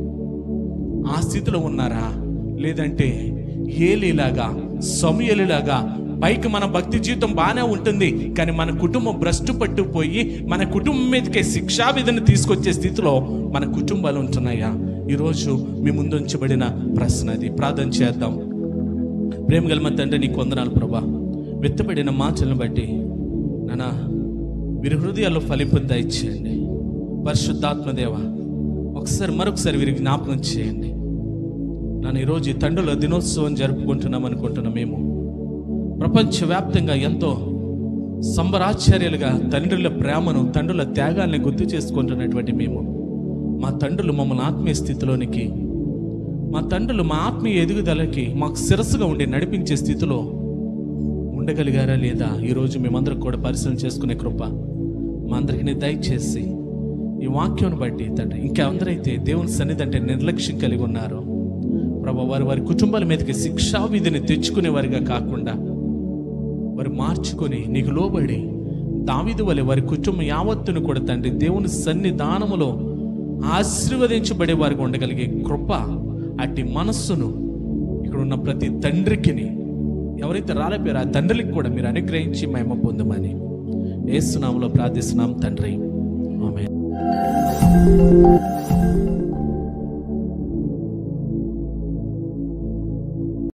ఆ స్థితిలో ఉన్నారా లేదంటే ఏలిలాగా సమయలులాగా పైకి మన భక్తి జీవితం బాగానే ఉంటుంది కానీ మన కుటుంబం భ్రష్టు పట్టుపోయి మన కుటుంబం మీదకే శిక్షా విధిని తీసుకొచ్చే స్థితిలో మన కుటుంబాలు ఉంటున్నాయా ఈరోజు మీ ముందు ఉంచబడిన ప్రశ్న అది ప్రార్థన చేద్దాం ప్రేమ గల మా తండ్రి నీకు వందనాలు ప్రభా విత్తబడిన మాటలను బట్టి నానా వీరి హృదయాల్లో ఫలింపు దయచేయండి పరిశుద్ధాత్మదేవ ఒకసారి మరొకసారి వీరికి జ్ఞాపకం చేయండి నన్ను ఈరోజు ఈ తండ్రుల దినోత్సవం జరుపుకుంటున్నాం అనుకుంటున్నాం మేము ప్రపంచవ్యాప్తంగా ఎంతో సంబరాశ్చర్యాలుగా తండ్రుల ప్రేమను తండ్రుల త్యాగాల్ని గుర్తు చేసుకుంటున్నటువంటి మేము మా తండ్రులు మమ్మల్ని ఆత్మీయ స్థితిలోనికి మా తండ్రులు మా ఆత్మీయ ఎదుగుదలకి మాకు శిరస్సుగా ఉండి నడిపించే స్థితిలో ఉండగలిగారా లేదా ఈరోజు మేమందరం కూడా పరిశీలన చేసుకునే కృప మా అందరికి నీ దయచేసి ఈ వాక్యం బట్టి తండ్రి ఇంకా అందరైతే దేవుని సన్నిధి అంటే నిర్లక్ష్యం కలిగి ఉన్నారు ప్రభు వారి వారి కుటుంబాల మీదకి శిక్షా విధిని తెచ్చుకునే వారిగా కాకుండా వారు మార్చుకొని నీకు లోబడి దావిదు వలె వారి కుటుంబం యావత్తును కూడా తండ్రి దేవుని సన్నిధానములో ఆశీర్వదించబడే వారికి ఉండగలిగే కృప అట్టి మనస్సును ఇక్కడ ఉన్న ప్రతి తండ్రికిని ఎవరైతే రాలేపారో ఆ తండ్రికి కూడా మీరు అనుగ్రహించి మహిమ పొందమని ఏసునామలో ప్రార్థిస్తున్నాం తండ్రి ఆమె